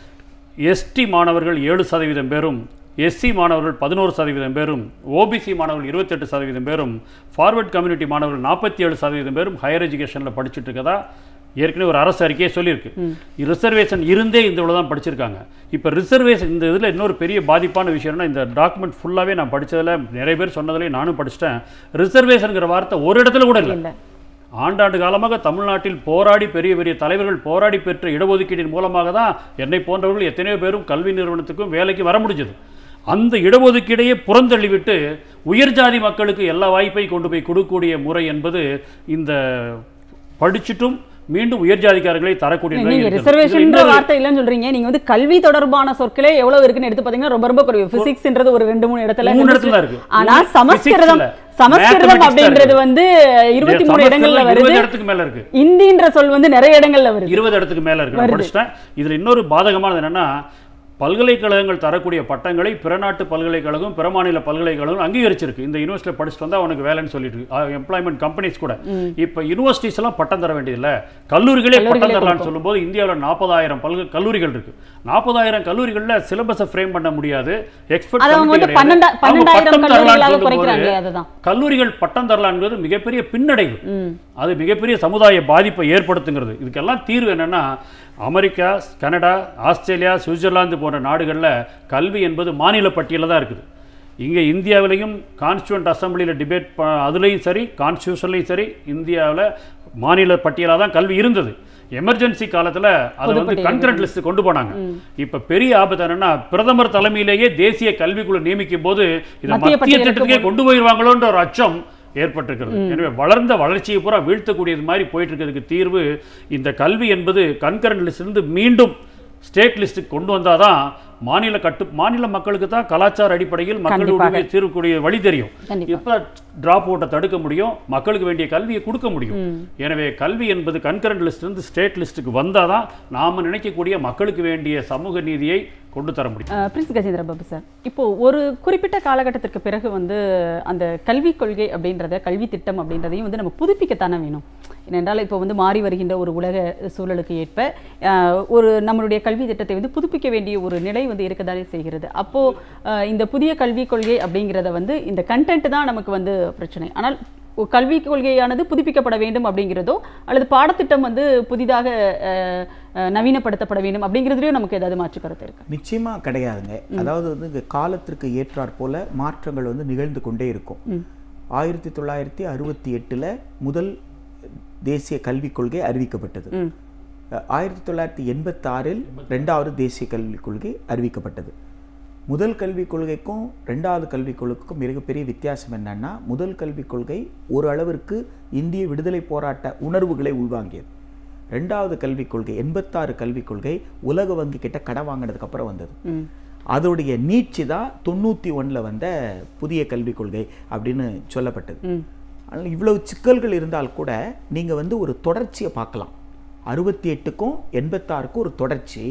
எஸ்டி மாணவர்கள் ஏழு சதவீதம் பேரும் எஸ்சி மாணவர்கள் பதினோரு சதவீதம் பேரும் ஓபிசி மாணவர்கள் இருபத்தெட்டு சதவீதம் பேரும் ஃபார்வர்ட் கம்யூனிட்டி மாணவர்கள் நாற்பத்தி ஏழு சதவீதம் பேரும் ஹையர் எஜுகேஷனில் படிச்சுட்டு இருக்கதா ஏற்கனவே ஒரு அரசு அறிக்கையே சொல்லியிருக்கு ரிசர்வேஷன் இருந்தே இந்த இவ்வளோ தான் படிச்சிருக்காங்க இப்போ ரிசர்வேஷன் இந்த இதில் இன்னொரு பெரிய பாதிப்பான விஷயம்னா இந்த டாக்குமெண்ட் ஃபுல்லாகவே நான் படிச்சதுல நிறைய பேர் சொன்னதுலேயே நானும் படிச்சிட்டேன் ரிசர்வேஷனுங்கிற வார்த்தை ஒரு இடத்துல கூட இல்லை இல்ல ஆண்டாண்டு காலமாக தமிழ்நாட்டில் போராடி பெரிய பெரிய தலைவர்கள் போராடி பெற்ற இடஒதுக்கீட்டின் மூலமாக தான் என்னை போன்றவர்கள் எத்தனையோ பேரும் கல்வி நிறுவனத்துக்கும் வேலைக்கு வர முடிஞ்சது அந்த இடஒதுக்கீடையே புறந்தள்ளிவிட்டு உயர் ஜாதி மக்களுக்கு எல்லா வாய்ப்பையும் கொண்டு போய் கொடுக்கக்கூடிய முறை என்பது இந்த படிச்சிட்டும் மீண்டும் உயர் ஜாதிக்காரர்களை தரக்கூடிய நிலை நீங்க இருக்கிறது. இதுல ரிசர்வேஷன் இன்னொரு- வார்த்தை இல்லைன்னு சொல்றீங்க நீங்க வந்து கல்வி தொடர்பான சொற்களே எவ்வளவு இருக்குன்னு எடுத்து பாத்தீங்கன்னா ரொம்ப ரொம்ப குறைவு பிசிக்ஸ்ன்றது ஒரு ரெண்டு மூணு இடத்துல மூணு இடத்துல தான் இருக்கு. ஆனா Physics சமஸ்கிருதம் இல்ல. சமஸ்கிருதம் Mathematics தான் அப்படின்றது இருக்கு. வந்து இருபத்தி மூணு சமஸ்கிருதம் இடங்கள்ல இருபது வருது இடத்துக்கு மேல இருக்கு இந்தின்ற சொல் வந்து நிறைய இடங்கள்ல வருது இருபது இடத்துக்கு மேல இருக்கு நான் படிச்சிட்டேன் இதுல இன்னொரு பாதகமானது என்னன்னா பல்கலைக்கழகங்கள் தரக்கூடிய பட்டங்களை பிற நாட்டு பல்கலைக்கழகம் பிற மாநில பல்கலைக்கழகம் அங்கீகரிச்சிருக்கு இந்த யூனிவர்சிட்டியில் படிச்சுட்டு வந்தா அவனுக்கு வேலைன்னு சொல்லிட்டு எம்ப்ளாய்மெண்ட் கம்பெனிஸ் கூட இப்ப யூனிவர்சிட்டிஸ் எல்லாம் பட்டம் தர வேண்டியதில்ல கல்லூரிகளே பட்டம் கல்லூரிகளே தரலாம்னு சொல்லும்போது இந்தியாவில் நாற்பதாயிரம் பல்க கல்லூரிகள் இருக்கு நாற்பதாயிரம் கல்லூரிகள்ல சிலபஸை ஃப்ரேம் பண்ண முடியாது எக்ஸ்பர்ட் அது அவங்க வந்து பன்னெண்டா பன்னெண்டாயிரம் கல்லூரிகளாக குறைக்கிறாங்களே அதுதான் கல்லூரிகள் பட்டம் தரலான்றது மிகப்பெரிய பின்னடைவு ம் அது மிகப்பெரிய சமுதாய பாதிப்பை ஏற்படுத்துங்கிறது இதுக்கெல்லாம் தீர்வு என்னன்னா அமெரிக்கா கனடா ஆஸ்திரேலியா சுவிட்சர்லாந்து போன்ற நாடுகளில் கல்வி என்பது மாநில பட்டியலில் தான் இருக்குது இங்கே இந்தியாவிலையும் கான்ஸ்டியூண்ட் அசம்பிளியில் டிபேட் அதுலேயும் சரி கான்ஸ்டியூஷன்லையும் சரி இந்தியாவில் மாநில பட்டியலாக தான் கல்வி இருந்தது எமர்ஜென்சி காலத்தில் அதை வந்து பொதுப்பட்டியல் கன்கரண்ட் லிஸ்ட் கொண்டு போனாங்க இப்ப பெரிய ஆபத்து என்னன்னா பிரதமர் தலைமையிலேயே தேசிய கல்விக்குழு நியமிக்கும் போது இதை மத்திய மத்திய பட்டியலுக்கு திட்டத்துக்கே கொண்டு போயிருவாங்களோன்ற ஒரு அச்சம் ஏற்பட்டிருக்கிறது எனவே வளர்ந்த வளர்ச்சியை பூரா வீழ்த்தக்கூடியது மாதிரி போயிட்டு இருக்கிறதுக்கு தீர்வு இந்த கல்வி என்பது கன்கரண்ட் லிஸ்ட்லேருந்து மீண்டும் ஸ்டேட் லிஸ்ட்டுக்கு கொண்டு வந்தாதான் மாநில கட்டு மாநில மக்களுக்கு தான் கலாச்சார அடிப்படையில் மக்களுடைய கண்டிப்பாக. தீர்வுக்கூடிய வழி தெரியும் கண்டிப்பா. எப்ப டிராப் அவுட்டை தடுக்க முடியும் மக்களுக்கு வேண்டிய கல்வியை கொடுக்க முடியும் எனவே கல்வி என்பது கன்கரண்ட் லிஸ்ட் இருந்து ஸ்டேட் லிஸ்ட்டுக்கு வந்தாதான் நாம நினைக்கக்கூடிய மக்களுக்கு வேண்டிய சமூக நீதியை கொண்டு தர முடியும் அஹ், பிரின்ஸ் கஜேந்திர பாபு சார் இப்போ ஒரு குறிப்பிட்ட காலகட்டத்திற்கு பிறகு வந்து அந்த கல்விக் கொள்கை அப்படின்றத கல்வி திட்டம் அப்படின்றதையும் வந்து நம்ம புதுப்பிக்கத்தானே வேணும் ஏனென்றால் இப்போ வந்து மாறி வருகின்ற ஒரு உலக சூழலுக்கு ஏற்ப அஹ், ஒரு நம்மளுடைய கல்வி திட்டத்தை வந்து புதுப்பிக்க வேண்டிய ஒரு நிலை வந்து இருக்கதானே செய்கிறது அப்போ அஹ், இந்த புதிய கல்விக் கொள்கை அப்படிங்கிறத வந்து இந்த கண்டென்ட் தான் நமக்கு வந்து பிரச்சனை ஆனால் ஒ- கல்விக் கொள்கையானது புதுப்பிக்கப்பட வேண்டும் அப்படிங்கிறதோ அல்லது பாடத்திட்டம் வந்து புதிதாக அஹ், அஹ், நவீனப்படுத்தப்பட வேண்டும் அப்படிங்கிறதுலயும் நமக்கு ஏதாவது மாற்று கருத்து இருக்கு நிச்சயமா கிடையாதுங்க அதாவது வந்து இங்க காலத்திற்கு ஏற்றாற் போல மாற்றங்கள் வந்து நிகழ்ந்து கொண்டே இருக்கும் ஆயிரத்தி தொள்ளாயிரத்தி அறுபத்தி எட்டுல முதல் தேசிய கல்விக் கொள்கை அறிவிக்கப்பட்டது ம் அஹ், ஆயிரத்தி தொள்ளாயிரத்தி எண்பத்தாறில் ரெண்டாவது தேசிய கல்விக் கொள்கை அறிவிக்கப்பட்டது முதல் கல்விக் கொள்கைக்கும் ரெண்டாவது கல்விக் கொள்கைக்கும் மிகப்பெரிய வித்தியாசம் என்னன்னா முதல் கல்விக் கொள்கை ஒரு அளவிற்கு இந்திய விடுதலை போராட்ட உணர்வுகளை உள்வாங்கியது ரெண்டாவது கல்விக் கொள்கை எண்பத்தாறு கல்விக் கொள்கை உலக வங்கி கிட்ட கடன் வாங்கினதுக்கு அப்புறம் வந்தது ம் அதோடைய நீட்சி தான் தொண்ணூற்றி ஒன்றில் வந்த புதிய கல்விக் கொள்கை அப்படின்னு சொல்லப்பட்டது ம் ஆனால் இவ்வளவு சிக்கல்கள் இருந்தால் கூட நீங்கள் வந்து ஒரு தொடர்ச்சியை பார்க்கலாம் அறுபத்தி எட்டுக்கும் எண்பத்தாறுக்கும் ஒரு தொடர்ச்சி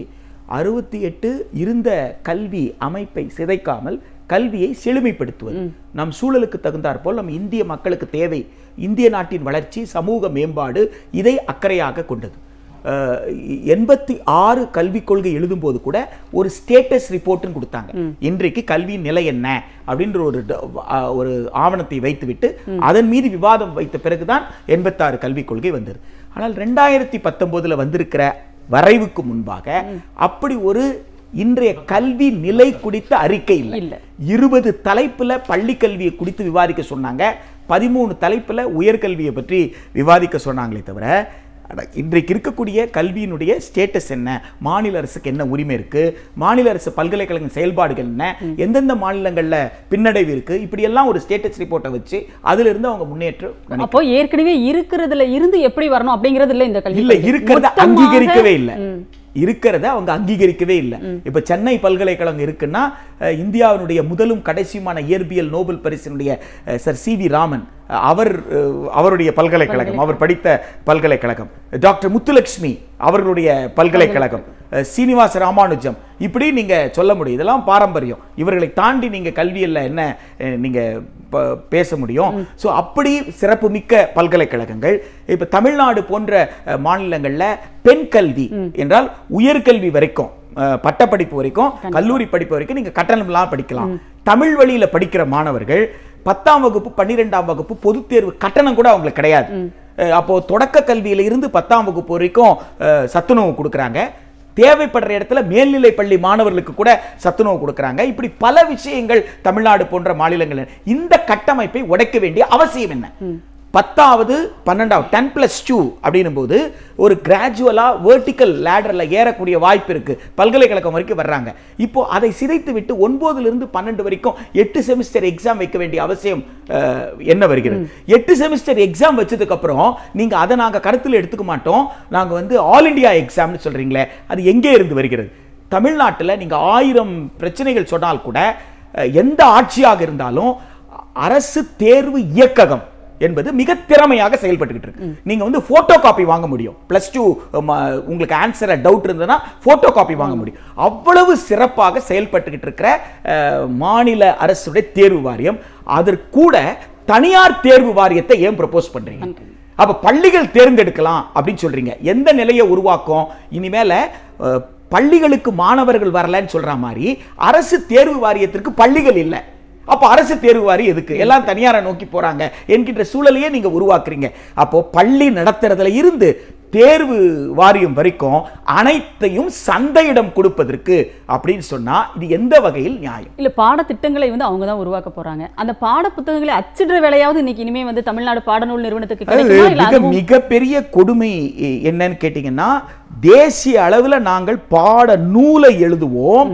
அறுபத்தி எட்டு இருந்த கல்வி அமைப்பை சிதைக்காமல் கல்வியை செழுமைப்படுத்துவது நம் சூழலுக்கு தகுந்தாற்போல் நம் இந்திய மக்களுக்கு தேவை இந்திய நாட்டின் வளர்ச்சி சமூக மேம்பாடு இதை அக்கறையாக கொண்டது அஹ், எண்பத்தி ஆறு கல்விக் கொள்கை எழுதும்போது கூட ஒரு ஸ்டேட்டஸ் ரிப்போர்ட்னு கொடுத்தாங்க இன்றைக்கு கல்வியின் நிலை என்ன அப்படின்ற ஒரு ட- அஹ், ஒரு ஆவணத்தை வைத்துவிட்டு அதன் மீது விவாதம் வைத்த பிறகுதான் எண்பத்தாறு கல்விக் கொள்கை வந்தது ஆனால் ரெண்டாயிரத்தி பத்தொன்பதுல வந்திருக்கிற வரைவுக்கு முன்பாக அப்படி ஒரு இன்றைய கல்வி நிலை குறித்த அறிக்கை இல்ல. இல்லை இருபது தலைப்புல பள்ளி கல்வியை குறித்து விவாதிக்க சொன்னாங்க பதிமூணு தலைப்புல உயர்கல்வியை பற்றி விவாதிக்க சொன்னாங்களே தவிர அட, இன்றைக்கு இருக்கக்கூடிய கல்வியினுடைய ஸ்டேட்டஸ் என்ன மாநில அரசுக்கு என்ன உரிமை இருக்கு மாநில அரசு பல்கலைக்கழக செயல்பாடுகள் என்ன எந்தெந்த மாநிலங்கள்ல பின்னடைவு இருக்கு இப்படி எல்லாம் ஒரு ஸ்டேட்டஸ் ரிப்போர்ட்டை வச்சு அதுல இருந்து அவங்க முன்னேற்றம் நினைக்கிறாங்க. அப்போ ஏற்கனவே இருக்கிறதுல இருந்து எப்படி வரணும் அப்படிங்கிறது இல்ல இந்த கல்வி இல்ல கொள்கை. இருக்கிறத மொத்தமாக- அங்கீகரிக்கவே இல்ல ம். இருக்கிறத அவங்க அங்கீகரிக்கவே இல்ல இப்ப சென்னை பல்கலைக்கழகம் இருக்குன்னா அஹ், இந்தியாவினுடைய முதலும் கடைசியுமான இயற்பியல் நோபல் பரிசினுடைய அஹ், சர் சி வி ராமன் அஹ், அவர் அஹ், அவருடைய பல்கலைக்கழகம் அவர் படித்த பல்கலைக்கழகம் டாக்டர் முத்துலட்சுமி அவர்களுடைய பல்கலைக்கழகம் அஹ், சீனிவாச ராமானுஜம் இப்படி நீங்க சொல்ல முடியும் இதெல்லாம் பாரம்பரியம் இவர்களை தாண்டி நீங்க கல்வியல்ல என்ன அஹ், நீங்க ப- பேச முடியும் சோ அப்படி சிறப்புமிக்க பல்கலைக்கழகங்கள் இப்ப தமிழ்நாடு போன்ற அஹ், மாநிலங்கள்ல பெண் கல்வி என்றால் உயர்கல்வி வரைக்கும் அஹ், பட்டப்படிப்பு வரைக்கும் கல்லூரி படிப்பு வரைக்கும் நீங்க கட்டணம்லாம் படிக்கலாம் தமிழ் வழியில படிக்கிற மாணவர்கள் பத்தாம் வகுப்பு பன்னிரெண்டாம் வகுப்பு பொதுத் தேர்வு கட்டணம் கூட அவங்களுக்கு கிடையாது அஹ், அப்போ தொடக்க கல்வியில இருந்து பத்தாம் வகுப்பு வரைக்கும் அஹ், சத்துணவு கொடுக்குறாங்க தேவைப்படுற இடத்துல மேல்நிலை பள்ளி மாணவர்களுக்கு கூட சத்துணவு கொடுக்குறாங்க இப்படி பல விஷயங்கள் தமிழ்நாடு போன்ற மாநிலங்கள் இந்த கட்டமைப்பை உடைக்க வேண்டிய அவசியம் என்ன பத்தாவது பன்னெண்டாவது டென் பிளஸ் டூ அப்படின்னும் போது ஒரு கிராஜுவலா வெர்டிக்கல் லேடர்ல ஏறக்கூடிய வாய்ப்பு இருக்கு பல்கலைக்கழகம் வரைக்கும் வர்றாங்க இப்போ அதை சிதைத்து விட்டு ஒன்பதுல இருந்து பன்னெண்டு வரைக்கும் எட்டு செமிஸ்டர் எக்ஸாம் வைக்க வேண்டிய அவசியம் அஹ், என்ன வருகிறது எட்டு செமிஸ்டர் எக்ஸாம் வச்சதுக்கு அப்புறம் நீங்க அதை நாங்க கருத்தில் எடுத்துக்க மாட்டோம் நாங்க வந்து ஆல் இந்தியா எக்ஸாம்னு சொல்றீங்களே அது எங்கே இருந்து வருகிறது தமிழ்நாட்டுல நீங்க ஆயிரம் பிரச்சனைகள் சொன்னால் கூட அஹ், எந்த ஆட்சியாக இருந்தாலும் அரசு தேர்வு இயக்ககம் என்பது மிக திறமையாக செயல்பட்டுக்கிட்டு இருக்கு நீங்க வந்து போட்டோ காப்பி வாங்க முடியும் பிளஸ் டூ உங்களுக்கு ஆன்சர் டவுட் இருந்ததுன்னா போட்டோ காப்பி வாங்க முடியும் அவ்வளவு சிறப்பாக செயல்பட்டுக்கிட்டு இருக்கிற அஹ், மாநில அரசுடைய தேர்வு வாரியம் அதற்கூட தனியார் தேர்வு வாரியத்தை ஏன் ப்ரப்போஸ் பண்றீங்க அப்ப பள்ளிகள் தேர்ந்தெடுக்கலாம் அப்படின்னு சொல்றீங்க எந்த நிலையை உருவாக்கும் இனிமேல அஹ், பள்ளிகளுக்கு மாணவர்கள் வரலன்னு சொல்ற மாதிரி அரசு தேர்வு வாரியத்திற்கு பள்ளிகள் இல்லை அப்போ அரசு தேர்வு வாரி எதுக்கு எல்லாம் தனியாரை நோக்கி போறாங்க என்கின்ற சூழலையே நீங்க உருவாக்குறீங்க அப்போ பள்ளி நடத்துறதுல இருந்து தேர்வு வாரியம் வரைக்கும் அனைத்தையும் சந்தையிடம் கொடுப்பதற்கு அப்படின்னு சொன்னா இது எந்த வகையில் நியாயம் இல்ல பாடத்திட்டங்களை வந்து அவங்க தான் உருவாக்க போறாங்க அந்த பாட புத்தகங்களை அச்சிடுற வேலையாவது இன்னைக்கு இனிமே வந்து தமிழ்நாடு பாடநூல் நிறுவனத்துக்கு அதாவது கிடைக்குமா இல்ல மிக அதுவும் மிகப்பெரிய கொடுமை எ- என்னன்னு கேட்டீங்கன்னா தேசிய அளவுல நாங்கள் பாட நூலை எழுதுவோம்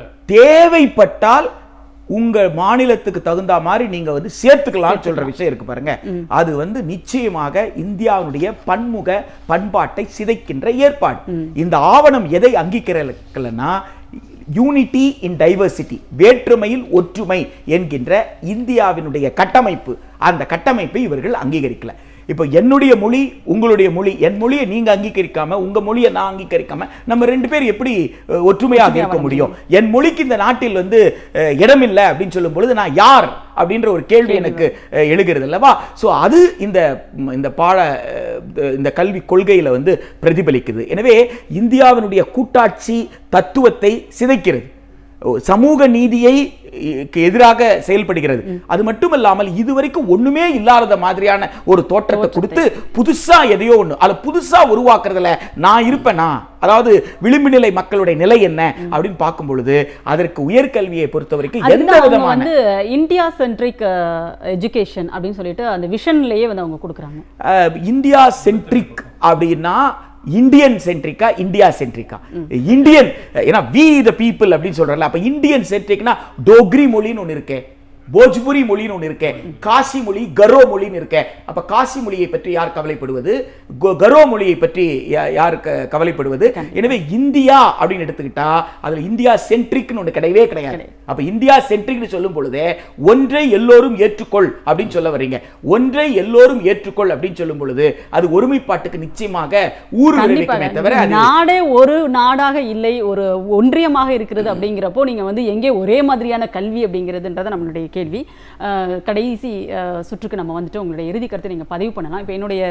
தேவைப்பட்டால் உங்க மாநிலத்துக்கு தகுந்த மாதிரி நீங்க வந்து சேர்த்துக்கலாம் சொல்ற விஷயம் இருக்கு பாருங்க அது வந்து நிச்சயமாக இந்தியாவுடைய பன்முக பண்பாட்டை சிதைக்கின்ற ஏற்பாடு இந்த ஆவணம் எதை அங்கீகரிக்கலன்னா யூனிட்டி இன் டைவர்சிட்டி வேற்றுமையில் ஒற்றுமை என்கின்ற இந்தியாவினுடைய கட்டமைப்பு அந்த கட்டமைப்பை இவர்கள் அங்கீகரிக்கல இப்போ என்னுடைய மொழி உங்களுடைய மொழி என் மொழியை நீங்க அங்கீகரிக்காம உங்க மொழியை நான் அங்கீகரிக்காம நம்ம ரெண்டு பேர் எப்படி அஹ், ஒற்றுமையாக இருக்க முடியும் என் மொழிக்கு இந்த நாட்டில் வந்து அஹ், இடமில்லை அப்படின்னு சொல்லும் பொழுது நான் யார் அப்படின்ற ஒரு கேள்வி எனக்கு அஹ், எழுகிறது அல்லவா சோ அது இந்த ம், இந்த பாட அஹ், இந்த கல்வி கொள்கையில வந்து பிரதிபலிக்குது எனவே இந்தியாவினுடைய கூட்டாட்சி தத்துவத்தை சிதைக்கிறது ஓ, சமூக நீதியை இ- க்கு எதிராக செயல்படுகிறது அது மட்டுமல்லாமல் இதுவரைக்கும் ஒண்ணுமே இல்லாத மாதிரியான ஒரு தோற்றத்தை கொடுத்து புதுசா எதையோ ஒண்ணு அதுல புதுசா உருவாக்குறதுல நான் இருப்பேனா அதாவது விளிம்பு நிலை மக்களுடைய நிலை என்ன அப்படின்னு பார்க்கும் பொழுது அதற்கு உயர்கல்வியை பொறுத்த வரைக்கும் எந்த அதுதான் அவங்க விதமான வந்து இந்தியா சென்ட்ரிக் எஜுகேஷன் அப்படின்னு சொல்லிட்டு அந்த விஷன்லயே வந்து அவங்க கொடுக்குறாங்க அஹ், இந்தியா சென்ட்ரிக் அப்படின்னா இந்தியன் சென்ட்ரிக்கா இந்தியா சென்ட்ரிக்கா இந்தியன் ஏன்னா வி த பீப்புள் அப்படின்னு சொல்றல அப்ப இந்தியன் சென்ட்ரிக்னா டோக்ரி மொழின்னு ஒன்று இருக்கே போஜ்புரி மொழின்னு ஒன்று இருக்கே காசி மொழி கரோ மொழின்னு இருக்கே அப்ப காசி மொழியை பற்றி யார் கவலைப்படுவது கொ- கரோ மொழியை பற்றி யா- யார் க- கவலைப்படுவது எனவே இந்தியா அப்படின்னு எடுத்துக்கிட்டா அதுல இந்தியா சென்ட்ரிக்னு ஒன்று கிடையவே கிடையாது அப்ப இந்தியா சென்ட்ரிக்னு சொல்லும் பொழுதே ஒன்றை எல்லோரும் ஏற்றுக்கொள் அப்படின்னு சொல்ல வர்றீங்க ஒன்றை எல்லோரும் ஏற்றுக்கொள் அப்படின்னு சொல்லும் பொழுது அது ஒருமைப்பாட்டுக்கு நிச்சயமாக ஊறு விளைவிக்குமே தவிர கண்டிப்பாக அது நாடே ஒரு நாடாக இல்லை ஒரு ஒன்றியமாக இருக்கிறது அப்படிங்கிறப்போ நீங்க வந்து எங்கே ஒரே மாதிரியான கல்வி அப்படிங்கிறதுன்றத நம்மளுடைய கேள்வி அஹ், கடைசி அஹ், சுற்றுக்கு நம்ம வந்துட்டு உங்களுடைய இறுதி கருத்தை நீங்க பதிவு பண்ணலாம் இப்போ என்னுடைய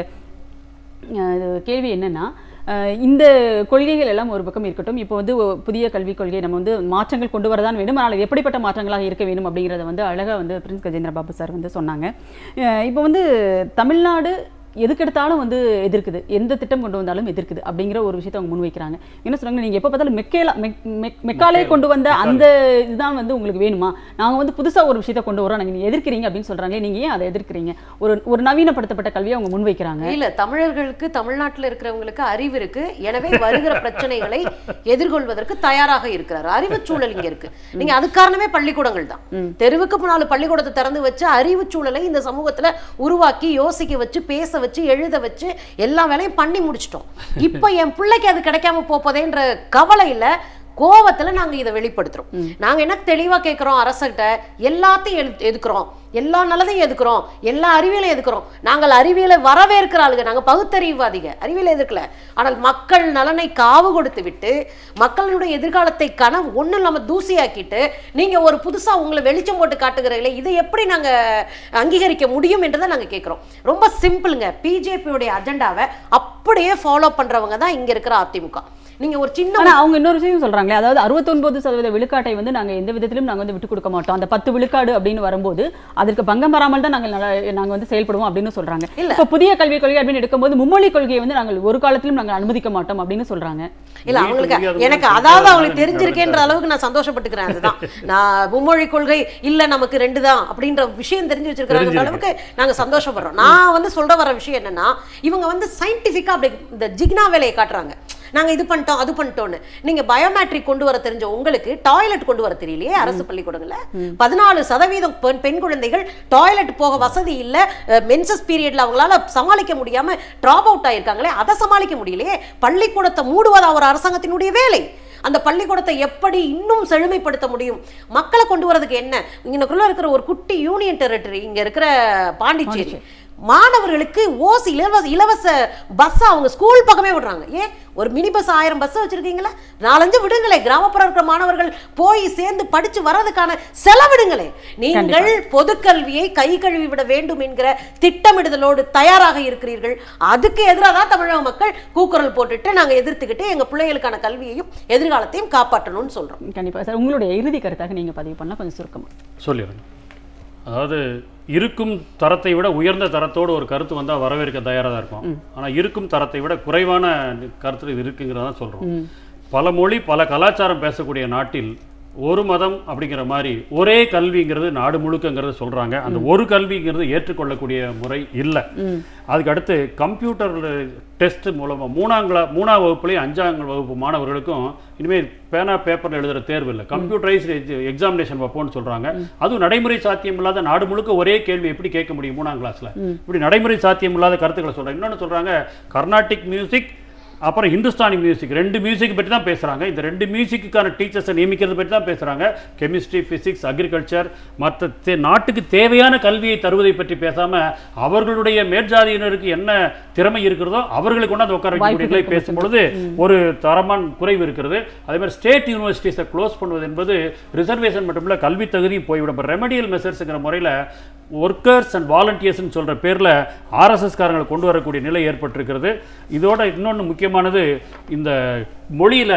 அஹ், கேள்வி என்னன்னா அஹ், இந்த கொள்கைகள் எல்லாம் ஒரு பக்கம் இருக்கட்டும் இப்போ வந்து ஒ- புதிய கல்விக் கொள்கை நம்ம வந்து மாற்றங்கள் கொண்டு வரதான் வேண்டும் ஆனால் அது எப்படிப்பட்ட மாற்றங்களாக இருக்க வேண்டும் அப்படிங்கிறத வந்து அழகா வந்து பிரின்ஸ் கஜேந்திர பாபு சார் வந்து சொன்னாங்க அஹ், இப்போ வந்து தமிழ்நாடு எதுக்கெடுத்தாலும் வந்து எதிர்க்குது எந்த திட்டம் கொண்டு வந்தாலும் எதிர்க்குது அப்படிங்கிற ஒரு விஷயத்தை அவங்க முன்வைக்கிறாங்க என்ன சொல்றாங்க நீங்க எப்போ பார்த்தாலும் மெக்கேலா மெக்- மெக்- மெக்காலே கொண்டு வந்த அந்த இதுதான் வந்து உங்களுக்கு வேணுமா நாங்க வந்து புதுசா ஒரு விஷயத்தை கொண்டு வரோம் நீங்க எதிர்க்கிறீங்க அப்படின்னு சொல்றாங்களே நீங்க ஏன் அதை எதிர்க்கிறீங்க ஒரு ஒரு நவீனப்படுத்தப்பட்ட கல்வியை அவங்க முன்வைக்கிறாங்க இல்ல தமிழர்களுக்கு தமிழ்நாட்டுல இருக்கிறவங்களுக்கு அறிவு இருக்கு எனவே வருகிற பிரச்சனைகளை எதிர்கொள்வதற்கு தயாராக இருக்கிறார் அறிவு சூழல் இங்க இருக்கு நீங்க அது காரணமே பள்ளிக்கூடங்கள் தான் தெருவுக்கு முன்னால பள்ளிக்கூடத்தை திறந்து வச்சு அறிவு சூழலை இந்த சமூகத்துல உருவாக்கி யோசிக்க வச்சு பேச வச்சு எழுத வச்சு எல்லா வேலையும் பண்ணி முடிச்சிட்டோம் இப்போ என் பிள்ளைக்கு அது கிடைக்காம போப்பதேன்ற கவலையில கோவத்துல நாங்க இதை வெளிப்படுத்துறோம் நாங்க என்ன தெளிவா கேட்கிறோம் அரசர்கிட்ட எல்லாத்தையும் எது- எதுக்குறோம் எல்லா நல்லதையும் எதுக்குறோம் எல்லா அறிவியலையும் எதுக்குறோம் நாங்கள் அறிவியலை வரவேற்கிற ஆளுங்க நாங்க பகுத்தறிவாதிக அறிவியலை எதிர்க்கல ஆனால் மக்கள் நலனை காவு கொடுத்து விட்டு மக்களுடைய எதிர்காலத்தை கனவு ஒண்ணும் இல்லாம தூசியாக்கிட்டு நீங்க ஒரு புதுசா உங்களை வெளிச்சம் போட்டு காட்டுகிறீங்களே இதை எப்படி நாங்க அங்கீகரிக்க முடியும் என்றதை நாங்க கேட்கிறோம் ரொம்ப சிம்பிளுங்க பிஜேபியுடைய அஜெண்டாவை அப்படியே ஃபாலோ பண்றவங்க தான் இங்க இருக்கிற அதிமுக நீங்க ஒரு சின்ன ஆனா அவங்க இன்னொரு விஷயம் சொல்றாங்களே அதாவது 69% சதவீத விழுக்காட்டை வந்து நாங்க எந்த விதத்திலும் நாங்க வந்து விட்டு கொடுக்க மாட்டோம் அந்த பத்து விழுக்காடு அப்படின்னு வரும்போது அதற்கு பங்கம் வராமல் தான் நாங்கள் நல்லா- நாங்க வந்து செயல்படுவோம் அப்படின்னு சொல்றாங்க இல்ல. இப்ப புதிய கல்விக் கொள்கை அப்படின்னு எடுக்கும்போது மும்மொழி கொள்கையை வந்து நாங்கள் ஒரு காலத்திலும் நாங்கள் அனுமதிக்க மாட்டோம் அப்படின்னு சொல்றாங்க இல்ல மொழி அவங்களுக்கு கொள்கை அது எனக்கு ஒண்ணும் அதாவது தெரியாத அவங்களுக்கு மாதிரி தெரிஞ்சிருக்கேன்ற நடக்காது. அளவுக்கு நான் சந்தோஷப்பட்டுக்கிறேன் அதுதான் நான் மும்மொழி கொள்கை இல்ல நமக்கு ரெண்டு தான் அப்படின்ற விஷயம் தெரிஞ்சு வச்சிருக்கிற தெரிஞ்சிருக்கு. அளவுக்கு நாங்க சந்தோஷப்படுறோம் நான் வந்து சொல்ற வர விஷயம் என்னன்னா இவங்க வந்து சயின்டிபிக்கா அப்படி இந்த ஜிக்னா வேலையை காட்டுறாங்க நாங்க இது பண்ணிட்டோம் அது பண்ணிட்டோம்னு நீங்க பயோமெட்ரிக் கொண்டு வர தெரிஞ்ச உங்களுக்கு டாய்லெட் கொண்டு வர தெரியலையே அரசு பள்ளிக்கூடங்கள்ல பதினாலு சதவீதம் பெண் பெண் குழந்தைகள் டாய்லெட் போக வசதி இல்ல மென்சஸ் பீரியட்ல அவங்களால சமாளிக்க முடியாம டிராப் அவுட் ஆயிருக்காங்களே அதை சமாளிக்க முடியலையே பள்ளிக்கூடத்தை மூடுவதா ஒரு அரசாங்கத்தினுடைய வேலை அந்த பள்ளிக்கூடத்தை எப்படி இன்னும் செழுமைப்படுத்த முடியும் மக்களை கொண்டு வரதுக்கு என்ன இங்கனக்குள்ள இருக்கிற ஒரு குட்டி யூனியன் டெரிட்டரி இங்க இருக்கிற பாண்டிச்சேரி மாணவர்களுக்கு ஓசி இலவச இலவச பஸ் அவங்க ஸ்கூல் பக்கமே விடுறாங்க ஏன் ஒரு மினி பஸ் ஆயிரம் பஸ் வச்சிருக்கீங்களா நாலஞ்சு விடுங்களே கிராமப்புற இருக்கிற மாணவர்கள் போய் சேர்ந்து படிச்சு வர்றதுக்கான செலவிடுங்களே நீங்கள் பொதுக்கல்வியை கை கழுவி விட வேண்டும் என்கிற திட்டமிடுதலோடு தயாராக இருக்கிறீர்கள் அதுக்கு எதிராக தான் தமிழக மக்கள் கூக்குரல் போட்டுட்டு நாங்க எதிர்த்துக்கிட்டு எங்க பிள்ளைகளுக்கான கல்வியையும் எதிர்காலத்தையும் காப்பாற்றணும்னு சொல்றோம் கண்டிப்பா சார் உங்களுடைய இறுதி கருத்தாக நீங்க பதிவு பண்ணலாம் கொஞ்சம் சுருக்கமா சொல்லிடுறேன் அதாவது இருக்கும் தரத்தை விட உயர்ந்த தரத்தோடு ஒரு கருத்து வந்தால் வரவேற்க தயாராக தான் இருக்கும் ஆனால் இருக்கும் தரத்தை விட குறைவான கருத்து இது இருக்குங்கிறத சொல்கிறோம் பல மொழி பல கலாச்சாரம் பேசக்கூடிய நாட்டில் ஒரு மதம் அப்படிங்கிற மாதிரி ஒரே கல்விங்கிறது நாடு முழுக்கங்கிறது சொல்றாங்க அந்த ஒரு கல்விங்கிறது ஏற்றுக்கொள்ளக்கூடிய முறை இல்லை அதுக்கு அடுத்து கம்ப்யூட்டர் டெஸ்ட் மூலமா மூணாம் கிளா மூணாம் வகுப்புலேயும் அஞ்சாம் வகுப்பு மாணவர்களுக்கும் இனிமேல் பேனா பேப்பரில் எழுதுகிற தேர்வு இல்லை கம்ப்யூட்டரைஸ்டு எக்ஸாமினேஷன் வைப்போம்னு சொல்றாங்க அதுவும் நடைமுறை சாத்தியம் இல்லாத நாடு முழுக்க ஒரே கேள்வி எப்படி கேட்க முடியும் மூணாம் கிளாஸ்ல இப்படி நடைமுறை சாத்தியம் இல்லாத கருத்துக்களை சொல்றாங்க இன்னொன்னு சொல்றாங்க கர்நாடிக் மியூசிக் அப்புறம் ஹிந்துஸ்தானி மியூசிக் ரெண்டு மியூசிக் பற்றி தான் பேசுகிறாங்க இந்த ரெண்டு மியூசிக்குக்கான டீச்சர்ஸை நியமிக்கிறது பற்றி தான் பேசுகிறாங்க கெமிஸ்ட்ரி ஃபிசிக்ஸ் அக்ரிகல்ச்சர் மற்ற தே நாட்டுக்கு தேவையான கல்வியை தருவதை பற்றி பேசாமல் அவர்களுடைய மேற்ஜாதியினருக்கு என்ன திறமை இருக்கிறதோ அவர்களுக்கு கொண்டாந்து உட்கார வைக்கக்கூடிய நிலை வாய்ப்புகள் பேசும்பொழுது ஒரு தரமான குறைவு இருக்கிறது அதே மாதிரி ஸ்டேட் யூனிவர்சிட்டிஸை க்ளோஸ் பண்ணுவது என்பது ரிசர்வேஷன் மட்டும் இல்லை கல்வி தகுதியும் போய்விடும் இப்போ ரெமடியல் மெசர்ஸுங்கிற முறையில் ஒர்க்கர்ஸ் அண்ட் வாலண்டியர்ஸ்னு சொல்கிற பேரில் ஆர்எஸ்எஸ்காரங்களை கொண்டு வரக்கூடிய நிலை ஏற்பட்டிருக்கிறது இதோட இன்னொன்று முக்கியமானது இந்த மொழியில்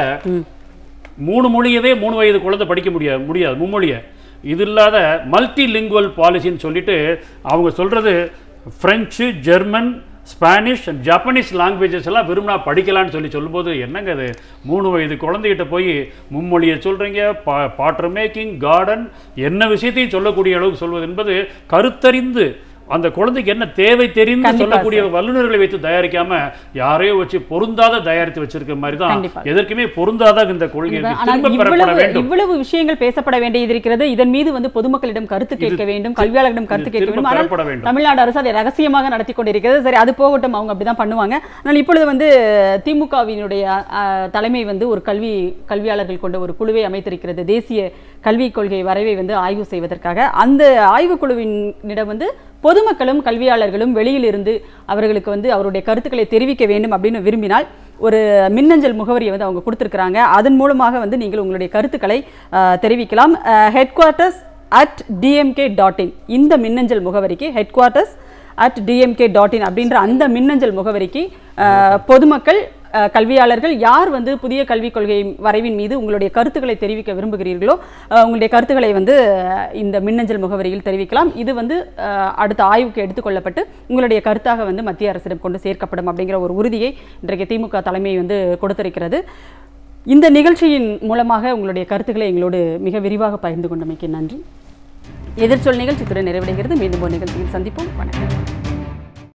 மூணு மொழியவே மூணு வயது குழந்தை படிக்க முடியாது முடியாது மும்மொழியை இது இல்லாத மல்டி லிங்குவல் பாலிசின்னு சொல்லிட்டு அவங்க சொல்கிறது French German Spanish and Japanese languages எல்லாம் விரும்பினா படிக்கலாம்னு சொல்லி சொல்லும்போது என்னங்க அது மூணு வயது குழந்தைகிட்ட போய் மும்மொழியை சொல்கிறீங்க பா பாட்டர் மேக்கிங் கார்டன் என்ன விஷயத்தையும் சொல்லக்கூடிய அளவுக்கு சொல்வது என்பது கருத்தறிந்து அந்த குழந்தைக்கு என்ன தேவை தெரிந்து கண்டிப்பா சொல்லக்கூடிய வல்லுநர்களை வைத்து தயாரிக்காம யாரையோ வச்சு பொருந்தாத தயாரித்து வச்சிருக்க மாதிரி தான் கண்டிப்பா. எதற்குமே பொருந்தாத இந்த கொள்கை ஆனால் திரும்ப பெறப்பட இவ்வளவு வேண்டும் இவ்வளவு விஷயங்கள் பேசப்பட வேண்டியது இருக்கிறது இதன் மீது வந்து பொதுமக்களிடம் கருத்து இது கேட்க வேண்டும் கல்வியாளர்களிடம் கருத்து இது கேட்க திரும்ப வேண்டும் ஆனால் பெறப்பட வேண்டும். தமிழ்நாடு அரசு அதை ரகசியமாக நடத்தி கொண்டிருக்கிறது சரி அது போகட்டும் அவங்க அப்படிதான் பண்ணுவாங்க ஆனால் இப்பொழுது வந்து திமுகவினுடைய அஹ், தலைமை வந்து ஒரு கல்வி கல்வியாளர்கள் கொண்ட ஒரு குழுவை அமைத்திருக்கிறது தேசிய கல்விக் கொள்கை வரைவை வந்து ஆய்வு செய்வதற்காக அந்த ஆய்வுக்குழுவினிடம் வந்து பொதுமக்களும் கல்வியாளர்களும் வெளியில் இருந்து அவர்களுக்கு வந்து அவருடைய கருத்துக்களை தெரிவிக்க வேண்டும் அப்படின்னு விரும்பினால் ஒரு மின்னஞ்சல் முகவரியை வந்து அவங்க கொடுத்துருக்குறாங்க அதன் மூலமாக வந்து நீங்கள் உங்களுடைய கருத்துக்களை அஹ், தெரிவிக்கலாம் headquarters at DMK dot in இந்த மின்னஞ்சல் முகவரிக்கு headquarters at DMK dot in அப்படின்ற அந்த மின்னஞ்சல் முகவரிக்கு அஹ், பொதுமக்கள் அஹ், கல்வியாளர்கள் யார் வந்து புதிய கல்விக் கொள்கை வரைவின் மீது உங்களுடைய கருத்துக்களை தெரிவிக்க விரும்புகிறீர்களோ அஹ், உங்களுடைய கருத்துக்களை வந்து அஹ், இந்த மின்னஞ்சல் முகவரியில் தெரிவிக்கலாம் இது வந்து அஹ், அடுத்த ஆய்வுக்கு எடுத்துக்கொள்ளப்பட்டு உங்களுடைய கருத்தாக வந்து மத்திய அரசிடம் கொண்டு சேர்க்கப்படும் அப்படிங்கிற ஒரு உறுதியை இன்றைக்கு திமுக தலைமை வந்து கொடுத்திருக்கிறது இந்த நிகழ்ச்சியின் மூலமாக உங்களுடைய கருத்துக்களை எங்களோடு மிக விரிவாக பகிர்ந்து கொண்டமைக்கு நன்றி எதிர்ச்சொல் நிகழ்ச்சி துறை நிறைவடைகிறது மீண்டும் ஒரு நிகழ்ச்சியில் சந்திப்போம் வணக்கம்